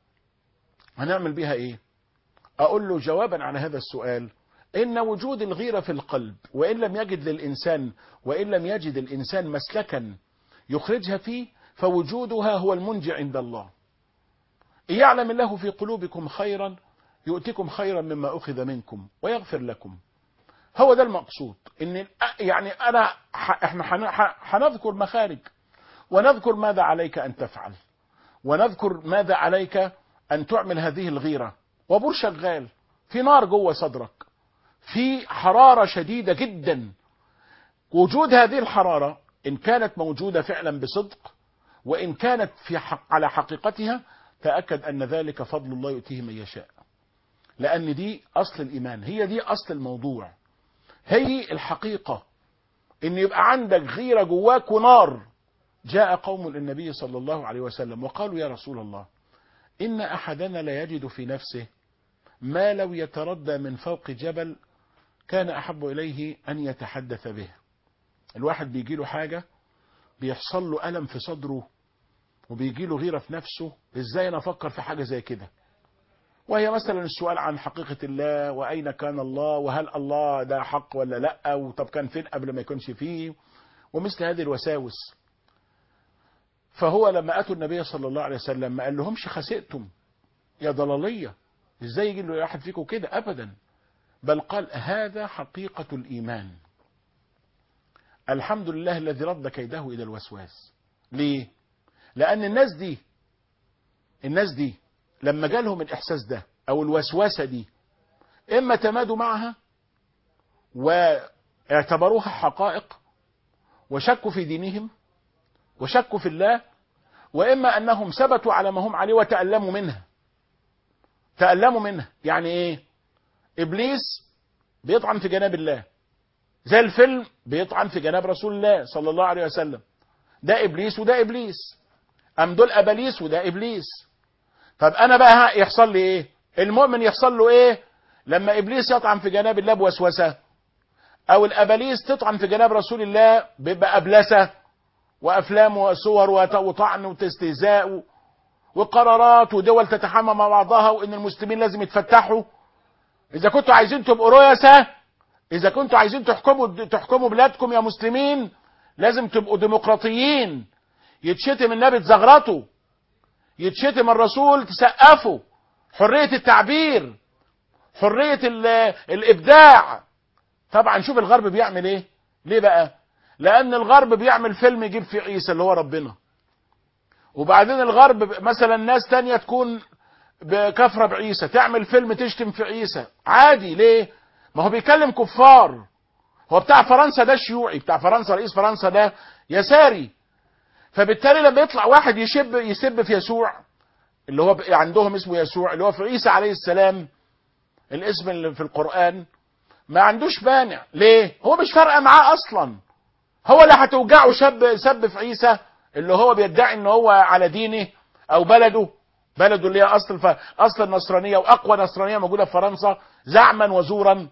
هنعمل بيها ايه اقول له جوابا على هذا السؤال ان وجود الغيرة في القلب وان لم يجد للانسان وان لم يجد الانسان مسلكا يخرجها فيه فوجودها هو المنجي عند الله إن يعلم الله في قلوبكم خيرا يؤتكم خيرا مما أخذ منكم ويغفر لكم هو ده المقصود ان يعني انا احنا هنذكر مخارج ونذكر ماذا عليك ان تفعل ونذكر ماذا عليك ان تعمل هذه الغيره وبور شغال في نار جوه صدرك في حراره شديده جدا وجود هذه الحراره ان كانت موجوده فعلا بصدق وان كانت في حق على حقيقتها تاكد ان ذلك فضل الله يؤتيه من يشاء لان دي اصل الايمان هي دي اصل الموضوع هي الحقيقة ان يبقى عندك غيرة جواك ونار جاء قوم للنبي صلى الله عليه وسلم وقالوا يا رسول الله إن أحدنا لا يجد في نفسه ما لو يتردى من فوق جبل كان أحب إليه أن يتحدث به الواحد بيجي له حاجة بيحصل له ألم في صدره وبيجي له غيرة في نفسه إزاي أنا أفكر في حاجة زي كده وهي مثلا السؤال عن حقيقة الله وأين كان الله وهل الله ده حق ولا لا وطب كان فين قبل ما يكونش فيه ومثل هذه الوساوس فهو لما أتوا النبي صلى الله عليه وسلم ما قال لهمش خسئتم يا ضلالية ازاي يجي له واحد فيكم كده أبدا بل قال هذا حقيقة الإيمان الحمد لله الذي رد كيده إلى الوسواس ليه لأن الناس دي الناس دي لما جالهم الإحساس ده أو الوسوسة دي إما تمادوا معها واعتبروها حقائق وشكوا في دينهم وشكوا في الله وإما أنهم ثبتوا على ما هم عليه وتألموا منها تألموا منها يعني ايه ابليس بيطعن في جناب الله زي الفيلم بيطعن في جناب رسول الله صلى الله عليه وسلم ده ابليس وده ابليس ام دول اباليس وده ابليس طب انا بقى يحصل لي ايه المؤمن يحصل له ايه لما ابليس يطعن في جناب الله بوسوسه او الاباليس تطعن في جناب رسول الله بابلسه وافلام وصور وطعن واستهزاء وقرارات ودول تتحامى مع بعضها وان المسلمين لازم يتفتحوا اذا كنتوا عايزين تبقوا رؤساء اذا كنتوا عايزين تحكموا تحكموا بلادكم يا مسلمين لازم تبقوا ديمقراطيين يتشتم النبي تزغرطوا يتشتم الرسول تسقفوا حرية التعبير حرية الابداع طبعا شوف الغرب بيعمل ايه ليه بقى لان الغرب بيعمل فيلم يجيب فيه عيسى اللي هو ربنا وبعدين الغرب مثلا ناس تانية تكون بكفرة بعيسى تعمل فيلم تشتم في عيسى عادي ليه ما هو بيكلم كفار هو بتاع فرنسا ده شيوعي بتاع فرنسا رئيس فرنسا ده يساري فبالتالي لما يطلع واحد يشب يسب في يسوع اللي هو عندهم اسمه يسوع اللي هو في عيسى عليه السلام الاسم اللي في القرآن ما عندوش مانع ليه هو مش فارقه معاه اصلا هو اللي هتوجعه شاب سب في عيسى اللي هو بيدعي ان هو على دينه او بلده بلده اللي هي اصل ف... اصل النصرانيه واقوى نصرانيه موجوده في فرنسا زعما وزورا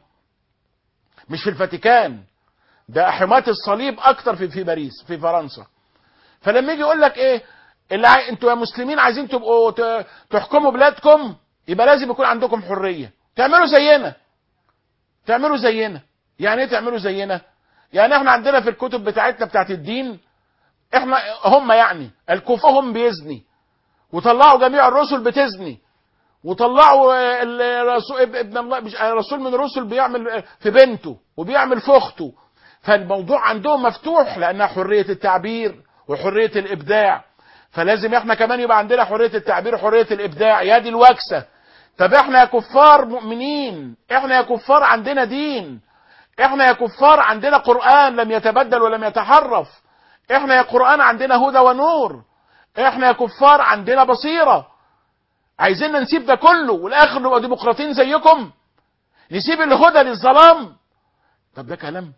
مش في الفاتيكان ده حماة الصليب اكتر في في باريس في فرنسا فلما يجي يقول لك ايه اللي عاي... انتوا يا مسلمين عايزين تبقوا ت... تحكموا بلادكم يبقى لازم يكون عندكم حريه تعملوا زينا تعملوا زينا يعني ايه تعملوا زينا يعني احنا عندنا في الكتب بتاعتنا بتاعت الدين احنا هم يعني الكفار هم بيزني وطلعوا جميع الرسل بتزني وطلعوا الرسول ابن الله رسول من الرسل بيعمل في بنته وبيعمل في اخته فالموضوع عندهم مفتوح لانها حريه التعبير وحريه الابداع فلازم احنا كمان يبقى عندنا حريه التعبير وحريه الابداع يا دي الوكسه طب احنا يا كفار مؤمنين احنا يا كفار عندنا دين احنا يا كفار عندنا قرآن لم يتبدل ولم يتحرف احنا يا قرآن عندنا هدى ونور احنا يا كفار عندنا بصيرة عايزين نسيب ده كله والاخر نبقى ديمقراطيين زيكم نسيب الهدى للظلام طب ده كلام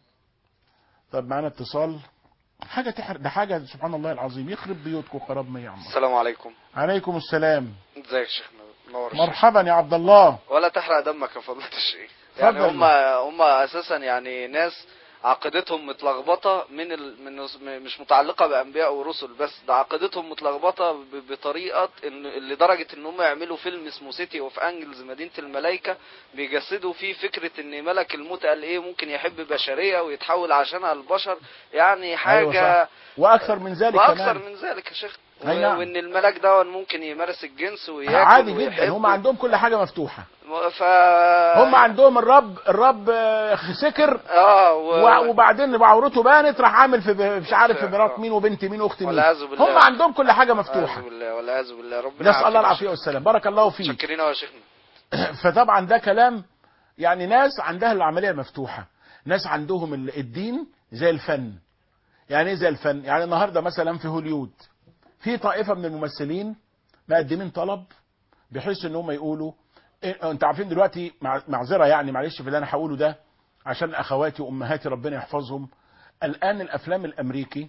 طب معانا اتصال حاجة تحر ده حاجة سبحان الله العظيم يخرب بيوتكم خراب ما يعمر السلام عليكم عليكم السلام ازيك يا شيخنا نور مرحبا يا عبد الله ولا تحرق دمك يا فضيلة الشيخ يعني اتفضل. هم هم اساسا يعني ناس عقيدتهم متلخبطه من ال... من مش متعلقه بانبياء ورسل بس ده عقيدتهم متلخبطه ب... بطريقه ان لدرجه ان هم يعملوا فيلم اسمه سيتي اوف انجلز مدينه الملائكه بيجسدوا فيه فكره ان ملك الموت قال ايه ممكن يحب بشريه ويتحول عشانها البشر يعني حاجه أيوة صح. واكثر من ذلك واكثر كمان من ذلك يا شيخ أي و- نعم. وان الملك ده ممكن يمارس الجنس وياكل عادي جدا ويحب هم عندهم كل حاجه مفتوحه ف هم عندهم الرب الرب آه، سكر اه و... و- وبعدين عورته بانت راح عامل في مش عارف في آه. مرات مين وبنت مين واخت مين والعياذ بالله. هم عندهم كل حاجه مفتوحه والعياذ بالله والعياذ بالله ربنا نسال الله يعافينا العافيه يا والسلام بارك الله شيخ. فيك متشكرين يا شيخنا فطبعا ده كلام يعني ناس عندها العمليه مفتوحه ناس عندهم ال- الدين زي الفن يعني ايه زي الفن يعني النهارده مثلا في هوليود في طائفه من الممثلين مقدمين طلب بحيث ان هم يقولوا إيه انت عارفين دلوقتي مع- معذره يعني معلش في اللي انا هقوله ده عشان اخواتي وامهاتي ربنا يحفظهم الان الافلام الامريكي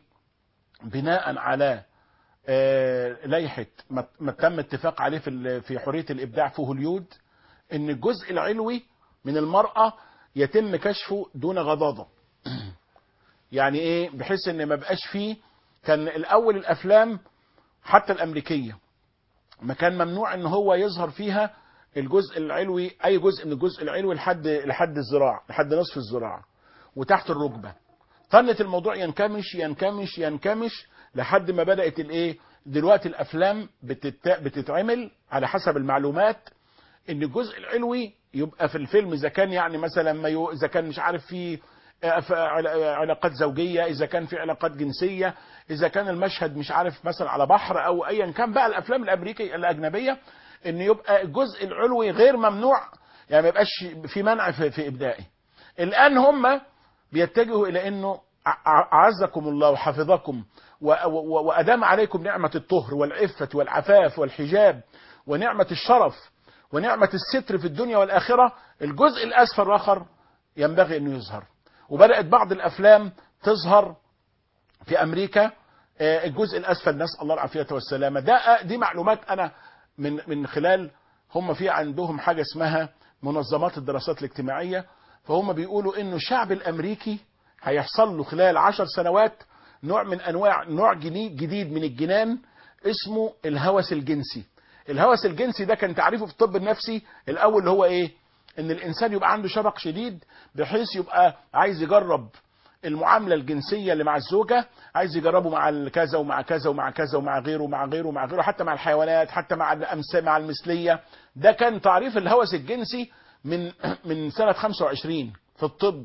بناء على آه، لائحه ما ما تم اتفاق عليه في ال- في حريه الابداع في هوليود ان الجزء العلوي من المراه يتم كشفه دون غضاضه يعني ايه بحيث ان ما بقاش فيه كان الاول الافلام حتى الامريكيه ما كان ممنوع ان هو يظهر فيها الجزء العلوي اي جزء من الجزء العلوي لحد لحد الذراع لحد نصف الذراع وتحت الركبه ظنت الموضوع ينكمش ينكمش ينكمش لحد ما بدات الايه دلوقتي الافلام بتت... بتتعمل على حسب المعلومات ان الجزء العلوي يبقى في الفيلم اذا كان يعني مثلا ما يو... اذا كان مش عارف فيه آه، ف- عل- علاقات زوجيه اذا كان في علاقات جنسيه اذا كان المشهد مش عارف مثلا على بحر او ايا كان بقى الافلام الامريكيه الاجنبيه ان يبقى الجزء العلوي غير ممنوع يعني ما يبقاش في منع في, في ابدائه الان هم بيتجهوا الى انه ع- اعزكم الله وحفظكم و- و- وادام عليكم نعمه الطهر والعفه والعفاف والحجاب ونعمه الشرف ونعمة الستر في الدنيا والآخرة الجزء الأسفل الآخر ينبغي أنه يظهر وبدأت بعض الأفلام تظهر في أمريكا آه، الجزء الأسفل نسأل الله العافية والسلامة ده دي معلومات أنا من من خلال هم في عندهم حاجة اسمها منظمات الدراسات الاجتماعية فهم بيقولوا انه الشعب الامريكي هيحصل له خلال عشر سنوات نوع من انواع نوع جدي- جديد من الجنان اسمه الهوس الجنسي الهوس الجنسي ده كان تعريفه في الطب النفسي الاول اللي هو ايه ان الانسان يبقى عنده شبق شديد بحيث يبقى عايز يجرب المعامله الجنسيه اللي مع الزوجه عايز يجربه مع الكذا ومع كذا ومع كذا ومع غيره ومع غيره ومع غيره حتى مع الحيوانات حتى مع الأمس مع المثليه ده كان تعريف الهوس الجنسي من من سنه 25 في الطب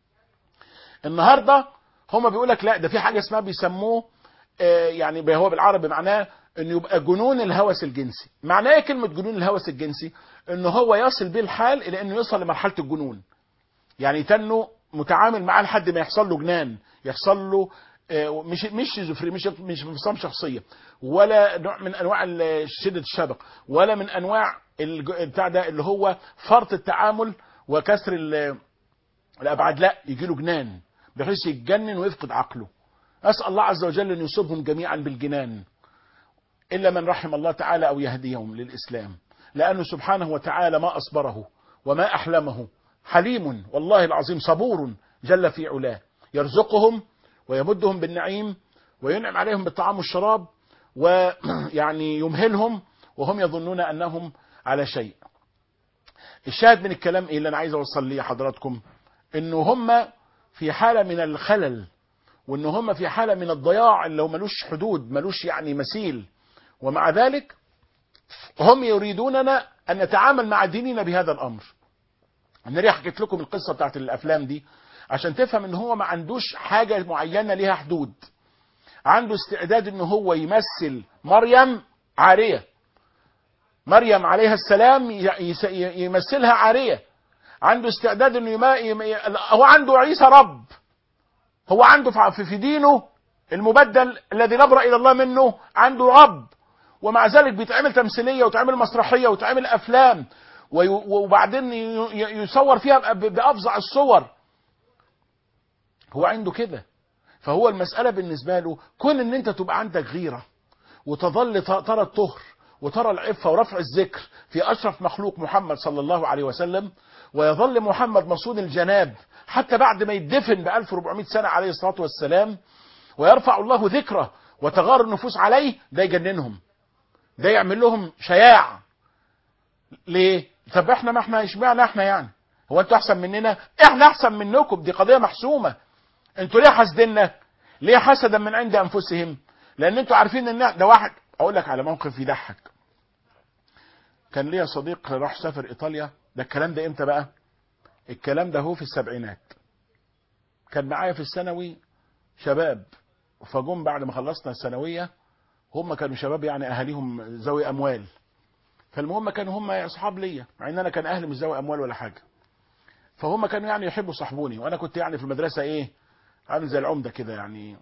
النهارده هما بيقول لك لا ده في حاجه اسمها بيسموه آه، يعني هو بالعربي معناه انه يبقى جنون الهوس الجنسي معناه ايه كلمه جنون الهوس الجنسي ان هو يصل بيه الحال الى انه يوصل لمرحله الجنون يعني تنه متعامل معاه لحد ما يحصل له جنان يحصل له آه، مش مش شيزوفري مش مش انفصام شخصيه ولا نوع من انواع ال- شده الشبق ولا من انواع الج- بتاع ده اللي هو فرط التعامل وكسر ال- الابعاد لا يجي له جنان بحيث يتجنن ويفقد عقله اسال الله عز وجل ان يصيبهم جميعا بالجنان الا من رحم الله تعالى او يهديهم للاسلام لانه سبحانه وتعالى ما اصبره وما احلمه حليم والله العظيم صبور جل في علاه يرزقهم ويمدهم بالنعيم وينعم عليهم بالطعام والشراب ويعني يمهلهم وهم يظنون انهم على شيء الشاهد من الكلام ايه اللي انا عايز اوصل ليه حضراتكم انه هم في حاله من الخلل وان هم في حاله من الضياع اللي هو ملوش حدود ملوش يعني مثيل ومع ذلك هم يريدوننا ان نتعامل مع ديننا بهذا الامر انا ليه حكيت لكم القصه بتاعت الافلام دي عشان تفهم ان هو ما عندوش حاجه معينه ليها حدود عنده استعداد ان هو يمثل مريم عاريه مريم عليها السلام ي- يس- ي- يمثلها عاريه عنده استعداد انه يما يم... هو عنده عيسى رب هو عنده في في دينه المبدل الذي نبرأ الى الله منه عنده رب ومع ذلك بيتعمل تمثيليه وتعمل مسرحيه وتعمل افلام وي- وبعدين ي- ي- يصور فيها ب- بافظع الصور هو عنده كده فهو المساله بالنسبه له كون ان انت تبقى عندك غيره وتظل ت- ترى الطهر وترى العفه ورفع الذكر في اشرف مخلوق محمد صلى الله عليه وسلم ويظل محمد مصون الجناب حتى بعد ما يدفن ب 1400 سنه عليه الصلاه والسلام ويرفع الله ذكره وتغار النفوس عليه ده يجننهم ده يعمل لهم شياع ليه؟ طب احنا ما احنا اشمعنى احنا يعني؟ هو انتوا احسن مننا؟ احنا احسن منكم دي قضيه محسومه. انتوا ليه حاسديننا؟ ليه حسدا من عند انفسهم؟ لان انتوا عارفين ان ده واحد اقول لك على موقف يضحك. كان ليا صديق راح سافر ايطاليا ده الكلام ده امتى بقى؟ الكلام ده هو في السبعينات. كان معايا في الثانوي شباب فجم بعد ما خلصنا الثانويه هم كانوا شباب يعني اهاليهم ذوي اموال فالمهم كانوا هم اصحاب ليا مع ان انا كان اهلي مش ذوي اموال ولا حاجه فهم كانوا يعني يحبوا صاحبوني وانا كنت يعني في المدرسه ايه عامل زي العمده كده يعني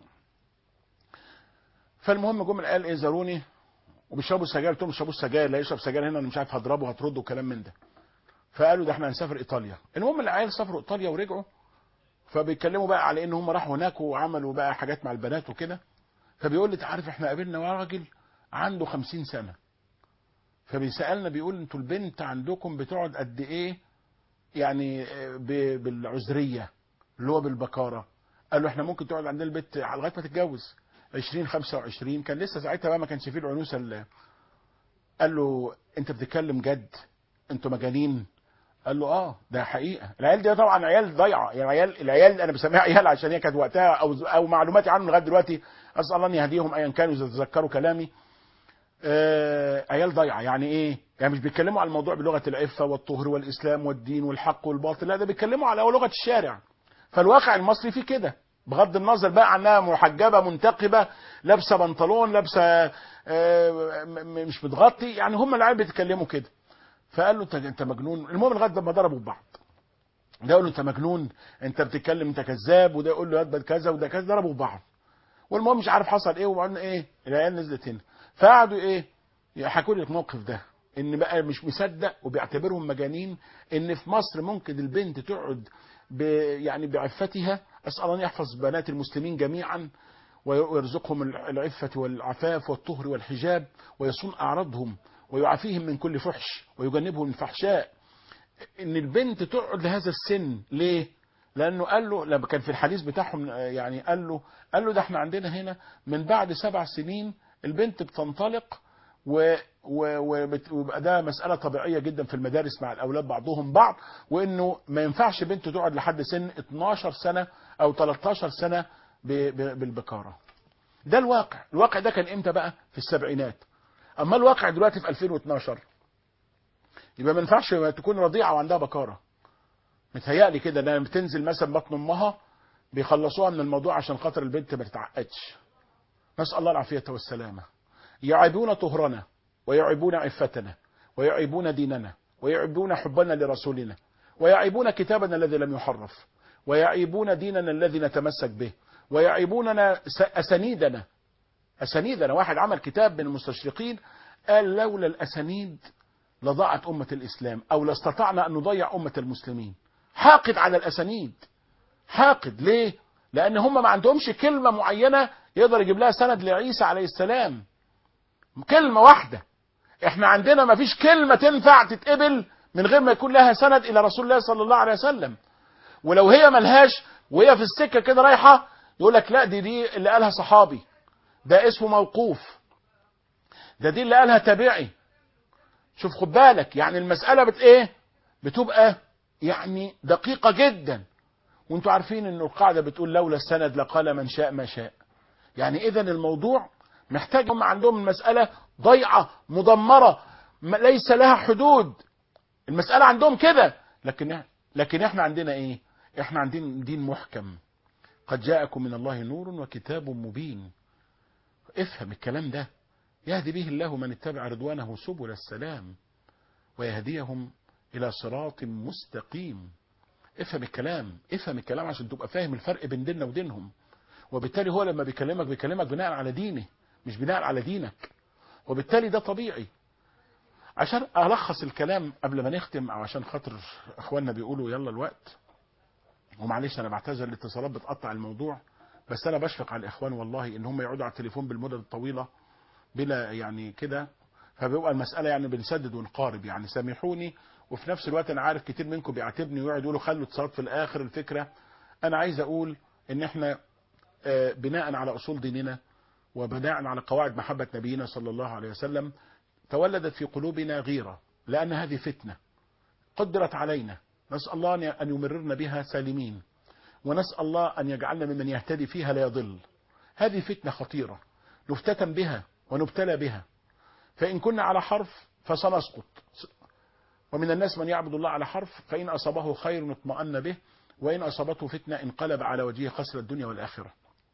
فالمهم جم العيال ايه زاروني وبيشربوا سجاير قلت لهم بيشربوا السجاير لا يشرب سجاير هنا انا مش عارف هضربه هترده وكلام من ده فقالوا ده احنا هنسافر ايطاليا المهم العيال سافروا ايطاليا ورجعوا فبيتكلموا بقى على ان هم راحوا هناك وعملوا بقى حاجات مع البنات وكده فبيقول لي عارف احنا قابلنا راجل عنده خمسين سنة فبيسألنا بيقول انتوا البنت عندكم بتقعد قد ايه يعني ب- بالعذرية اللي هو بالبكارة قال له احنا ممكن تقعد عندنا البيت لغاية ما تتجوز 20 25 كان لسه ساعتها بقى ما كانش فيه العنوسة اللي قال له انت بتتكلم جد انتوا مجانين قال له اه ده حقيقه العيال دي طبعا عيال ضايعه يعني عيال العيال انا بسميها عيال عشان هي كانت وقتها او او معلوماتي عنهم لغايه دلوقتي اسال الله ان يهديهم ايا كانوا اذا تذكروا كلامي آه عيال ضايعه يعني ايه؟ يعني مش بيتكلموا على الموضوع بلغه العفه والطهر والاسلام والدين والحق والباطل لا ده بيتكلموا على لغه الشارع فالواقع المصري فيه كده بغض النظر بقى عنها محجبه منتقبه لابسه بنطلون لابسه آه م- م- مش متغطي يعني هم العيال بيتكلموا كده فقال له انت انت مجنون المهم لغايه لما ضربوا ببعض ده يقول له انت مجنون انت بتتكلم انت كذاب وده يقول له يد كذا وده كذا ضربوا ببعض والمهم مش عارف حصل ايه وبعدين ايه العيال نزلت هنا فقعدوا ايه يحكوا لي الموقف ده ان بقى مش مصدق وبيعتبرهم مجانين ان في مصر ممكن البنت تقعد ب يعني بعفتها اسال الله ان يحفظ بنات المسلمين جميعا ويرزقهم العفة والعفاف والطهر والحجاب ويصون أعراضهم ويعافيهم من كل فحش ويجنبهم الفحشاء ان البنت تقعد لهذا السن ليه لانه قال له لما كان في الحديث بتاعهم يعني قال له قال له ده احنا عندنا هنا من بعد سبع سنين البنت بتنطلق و و- وبت- ويبقى ده مسألة طبيعية جدا في المدارس مع الأولاد بعضهم بعض وإنه ما ينفعش بنت تقعد لحد سن 12 سنة أو 13 سنة ب- ب- بالبكارة ده الواقع الواقع ده كان إمتى بقى في السبعينات أما الواقع دلوقتي في 2012 يبقى ما ينفعش تكون رضيعة وعندها بكارة متهيألي كده لما بتنزل مثلا بطن أمها بيخلصوها من الموضوع عشان خاطر البنت ما تتعقدش نسأل الله العافية والسلامة يعيبون طهرنا ويعيبون عفتنا ويعيبون ديننا ويعيبون حبنا لرسولنا ويعيبون كتابنا الذي لم يحرف ويعيبون ديننا الذي نتمسك به ويعيبوننا س- أسانيدنا أسانيدنا واحد عمل كتاب من المستشرقين قال لولا الأسانيد لضاعت أمة الإسلام أو لاستطعنا أن نضيع أمة المسلمين حاقد على الأسانيد حاقد ليه لأن هم ما عندهمش كلمة معينة يقدر يجيب لها سند لعيسى عليه السلام كلمة واحدة احنا عندنا ما فيش كلمة تنفع تتقبل من غير ما يكون لها سند الى رسول الله صلى الله عليه وسلم ولو هي ملهاش وهي في السكة كده رايحة يقول لك لا دي دي اللي قالها صحابي ده اسمه موقوف ده دي اللي قالها تابعي شوف خد بالك يعني المسألة بت ايه بتبقى يعني دقيقة جدا وانتوا عارفين ان القاعدة بتقول لولا السند لقال من شاء ما شاء يعني اذا الموضوع محتاج هم عندهم المسألة ضيعة مدمرة م- ليس لها حدود المسألة عندهم كده لكن لكن احنا عندنا ايه احنا عندنا دين محكم قد جاءكم من الله نور وكتاب مبين افهم الكلام ده يهدي به الله من اتبع رضوانه سبل السلام ويهديهم الى صراط مستقيم افهم الكلام افهم الكلام عشان تبقى فاهم الفرق بين ديننا ودينهم وبالتالي هو لما بيكلمك بيكلمك بناء على دينه مش بناء على دينك وبالتالي ده طبيعي عشان ألخص الكلام قبل ما نختم أو عشان خاطر إخواننا بيقولوا يلا الوقت ومعلش أنا بعتذر الاتصالات بتقطع الموضوع بس أنا بشفق على الإخوان والله إن هم يقعدوا على التليفون بالمدة الطويلة بلا يعني كده فبيبقى المسألة يعني بنسدد ونقارب يعني سامحوني وفي نفس الوقت أنا عارف كتير منكم بيعاتبني ويقعد يقولوا خلوا اتصالات في الآخر الفكرة أنا عايز أقول إن إحنا آه، بناء على أصول ديننا وبناء على قواعد محبة نبينا صلى الله عليه وسلم تولدت في قلوبنا غيرة لأن هذه فتنة قدرت علينا نسأل الله أن- أن يمررنا بها سالمين ونسأل الله أن يجعلنا ممن يهتدي فيها لا يضل هذه فتنة خطيرة نفتتن بها ونبتلى بها فإن كنا على حرف فسنسقط ومن الناس من يعبد الله على حرف فإن أصابه خير اطمأن به وإن أصابته فتنة انقلب على وجهه خسر الدنيا والآخرة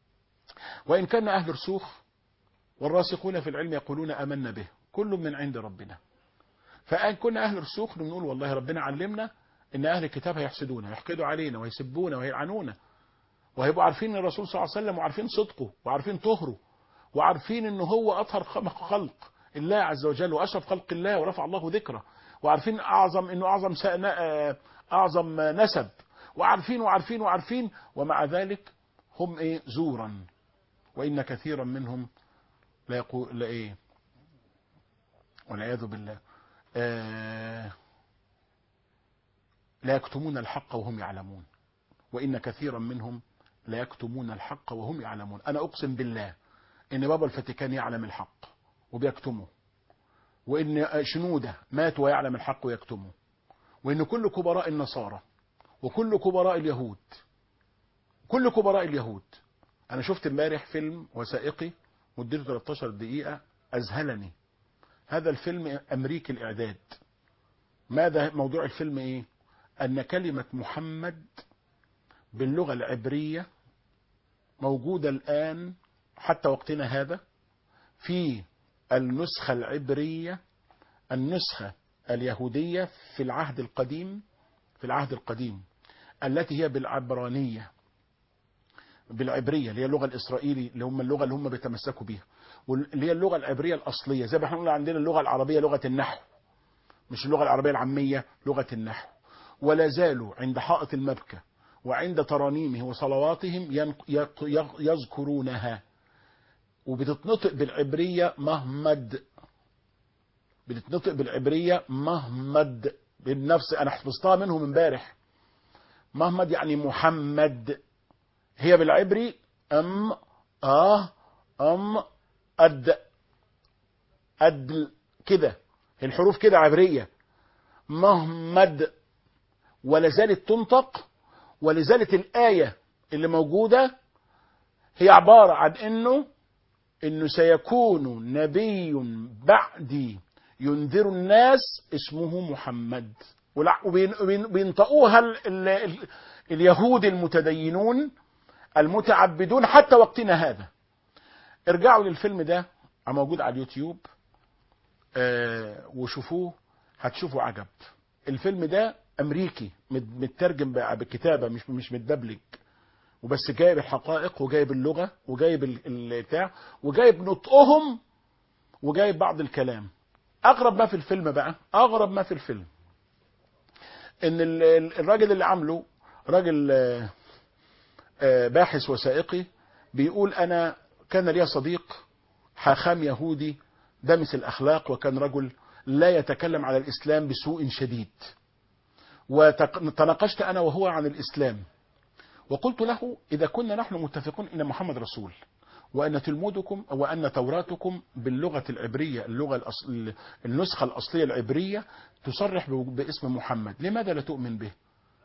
وإن كان أهل رسوخ والراسخون في العلم يقولون آمنا به كل من عند ربنا فأن كنا أهل رسوخ نقول والله ربنا علمنا إن أهل الكتاب هيحسدونا ويحقدوا علينا ويسبونا ويلعنونا وهيبقوا عارفين ان الرسول صلى الله عليه وسلم وعارفين صدقه وعارفين طهره وعارفين ان هو اطهر خلق الله عز وجل واشرف خلق الله ورفع الله ذكره وعارفين اعظم انه اعظم سأنا آه، اعظم نسب وعارفين وعارفين وعارفين ومع ذلك هم ايه زورا وان كثيرا منهم لا يقول لا ايه والعياذ بالله آه لا يكتمون الحق وهم يعلمون وإن كثيرا منهم لا يكتمون الحق وهم يعلمون أنا أقسم بالله إن بابا الفاتيكان يعلم الحق وبيكتمه وإن شنوده مات ويعلم الحق ويكتمه وإن كل كبراء النصارى وكل كبراء اليهود كل كبراء اليهود أنا شفت امبارح فيلم وثائقي مدته 13 دقيقة أذهلني هذا الفيلم أمريكي الإعداد ماذا موضوع الفيلم إيه أن كلمة محمد باللغة العبرية موجودة الآن حتى وقتنا هذا في النسخة العبرية النسخة اليهودية في العهد القديم في العهد القديم التي هي بالعبرانية بالعبرية اللي هي اللغة الإسرائيلي اللي هم اللغة اللي هم بيتمسكوا بيها واللي هي اللغة العبرية الأصلية زي ما احنا قلنا عندنا اللغة العربية لغة النحو مش اللغة العربية العامية لغة النحو ولا زالوا عند حائط المبكى وعند ترانيمه وصلواتهم ين- يق- يق- يذكرونها وبتتنطق بالعبرية مهمد بتتنطق بالعبرية مهمد بالنفس أنا حفظتها منهم امبارح مهمد يعني محمد هي بالعبري أم آه أم أد أد كده الحروف كده عبرية مهمد ولا زالت تنطق ولذلك الآية اللي موجودة هي عبارة عن انه انه سيكون نبي بعدي ينذر الناس اسمه محمد ولا- وبين- وبين- بينطقوها ال ال ال اليهود المتدينون المتعبدون حتى وقتنا هذا ارجعوا للفيلم ده موجود على اليوتيوب آه وشوفوه هتشوفوا عجب الفيلم ده امريكي مت- مترجم بقى بالكتابه مش مش متدبلج وبس جايب الحقائق وجايب اللغه وجايب ال- البتاع وجايب نطقهم وجايب بعض الكلام اغرب ما في الفيلم بقى اغرب ما في الفيلم ان ال- ال- الراجل اللي عامله راجل آه، آه، باحث وثائقي بيقول انا كان لي صديق حاخام يهودي دمس الاخلاق وكان رجل لا يتكلم على الاسلام بسوء شديد وتناقشت انا وهو عن الاسلام وقلت له اذا كنا نحن متفقون ان محمد رسول وان تلمودكم وان توراتكم باللغه العبريه اللغه الأصل النسخه الاصليه العبريه تصرح ب- باسم محمد لماذا لا تؤمن به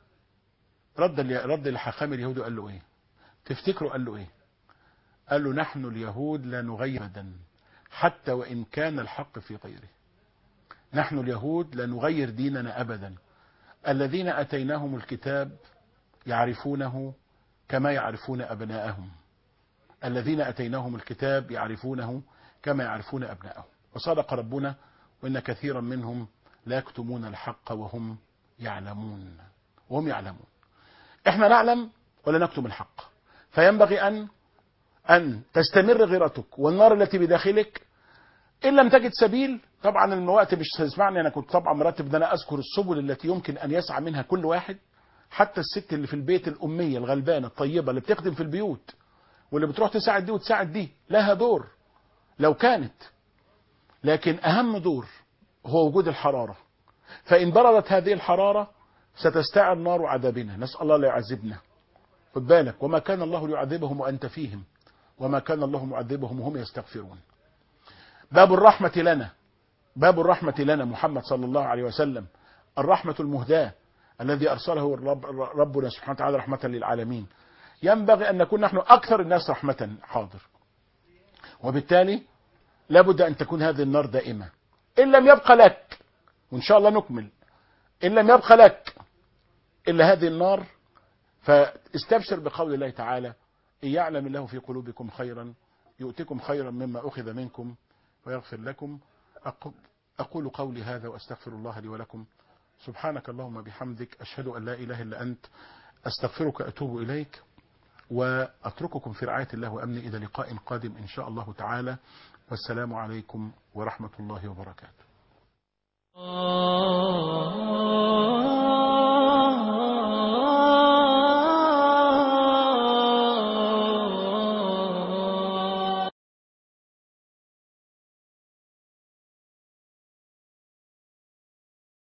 رد ال- رد الحاخام اليهودي قال له ايه تفتكروا قال له ايه قال له نحن اليهود لا نغير ابدا حتى وان كان الحق في غيره نحن اليهود لا نغير ديننا ابدا الذين اتيناهم الكتاب يعرفونه كما يعرفون ابناءهم الذين اتيناهم الكتاب يعرفونه كما يعرفون ابناءهم وصدق ربنا وان كثيرا منهم لا يكتمون الحق وهم يعلمون وهم يعلمون احنا نعلم ولا نكتم الحق فينبغي ان ان تستمر غيرتك والنار التي بداخلك ان لم تجد سبيل طبعا الوقت مش هتسمعني انا كنت طبعا مرتب ان انا اذكر السبل التي يمكن ان يسعى منها كل واحد حتى الست اللي في البيت الاميه الغلبانه الطيبه اللي بتخدم في البيوت واللي بتروح تساعد دي وتساعد دي لها دور لو كانت لكن اهم دور هو وجود الحراره فان بردت هذه الحراره ستستعر نار عذابنا نسال الله لا يعذبنا خد بالك وما كان الله ليعذبهم وانت فيهم وما كان الله معذبهم وهم يستغفرون باب الرحمة لنا باب الرحمة لنا محمد صلى الله عليه وسلم الرحمة المهداة الذي أرسله الرب ربنا سبحانه وتعالى رحمة للعالمين ينبغي أن نكون نحن أكثر الناس رحمة حاضر وبالتالي لابد أن تكون هذه النار دائمة إن لم يبقى لك وإن شاء الله نكمل إن لم يبقى لك إلا هذه النار فاستبشر بقول الله تعالى إن يعلم الله في قلوبكم خيرا يؤتكم خيرا مما أخذ منكم ويغفر لكم أقول, أقول قولي هذا وأستغفر الله لي ولكم سبحانك اللهم بحمدك أشهد أن لا إله إلا أنت أستغفرك أتوب إليك وأترككم في رعاية الله وأمني إلى لقاء قادم إن شاء الله تعالى والسلام عليكم ورحمة الله وبركاته آه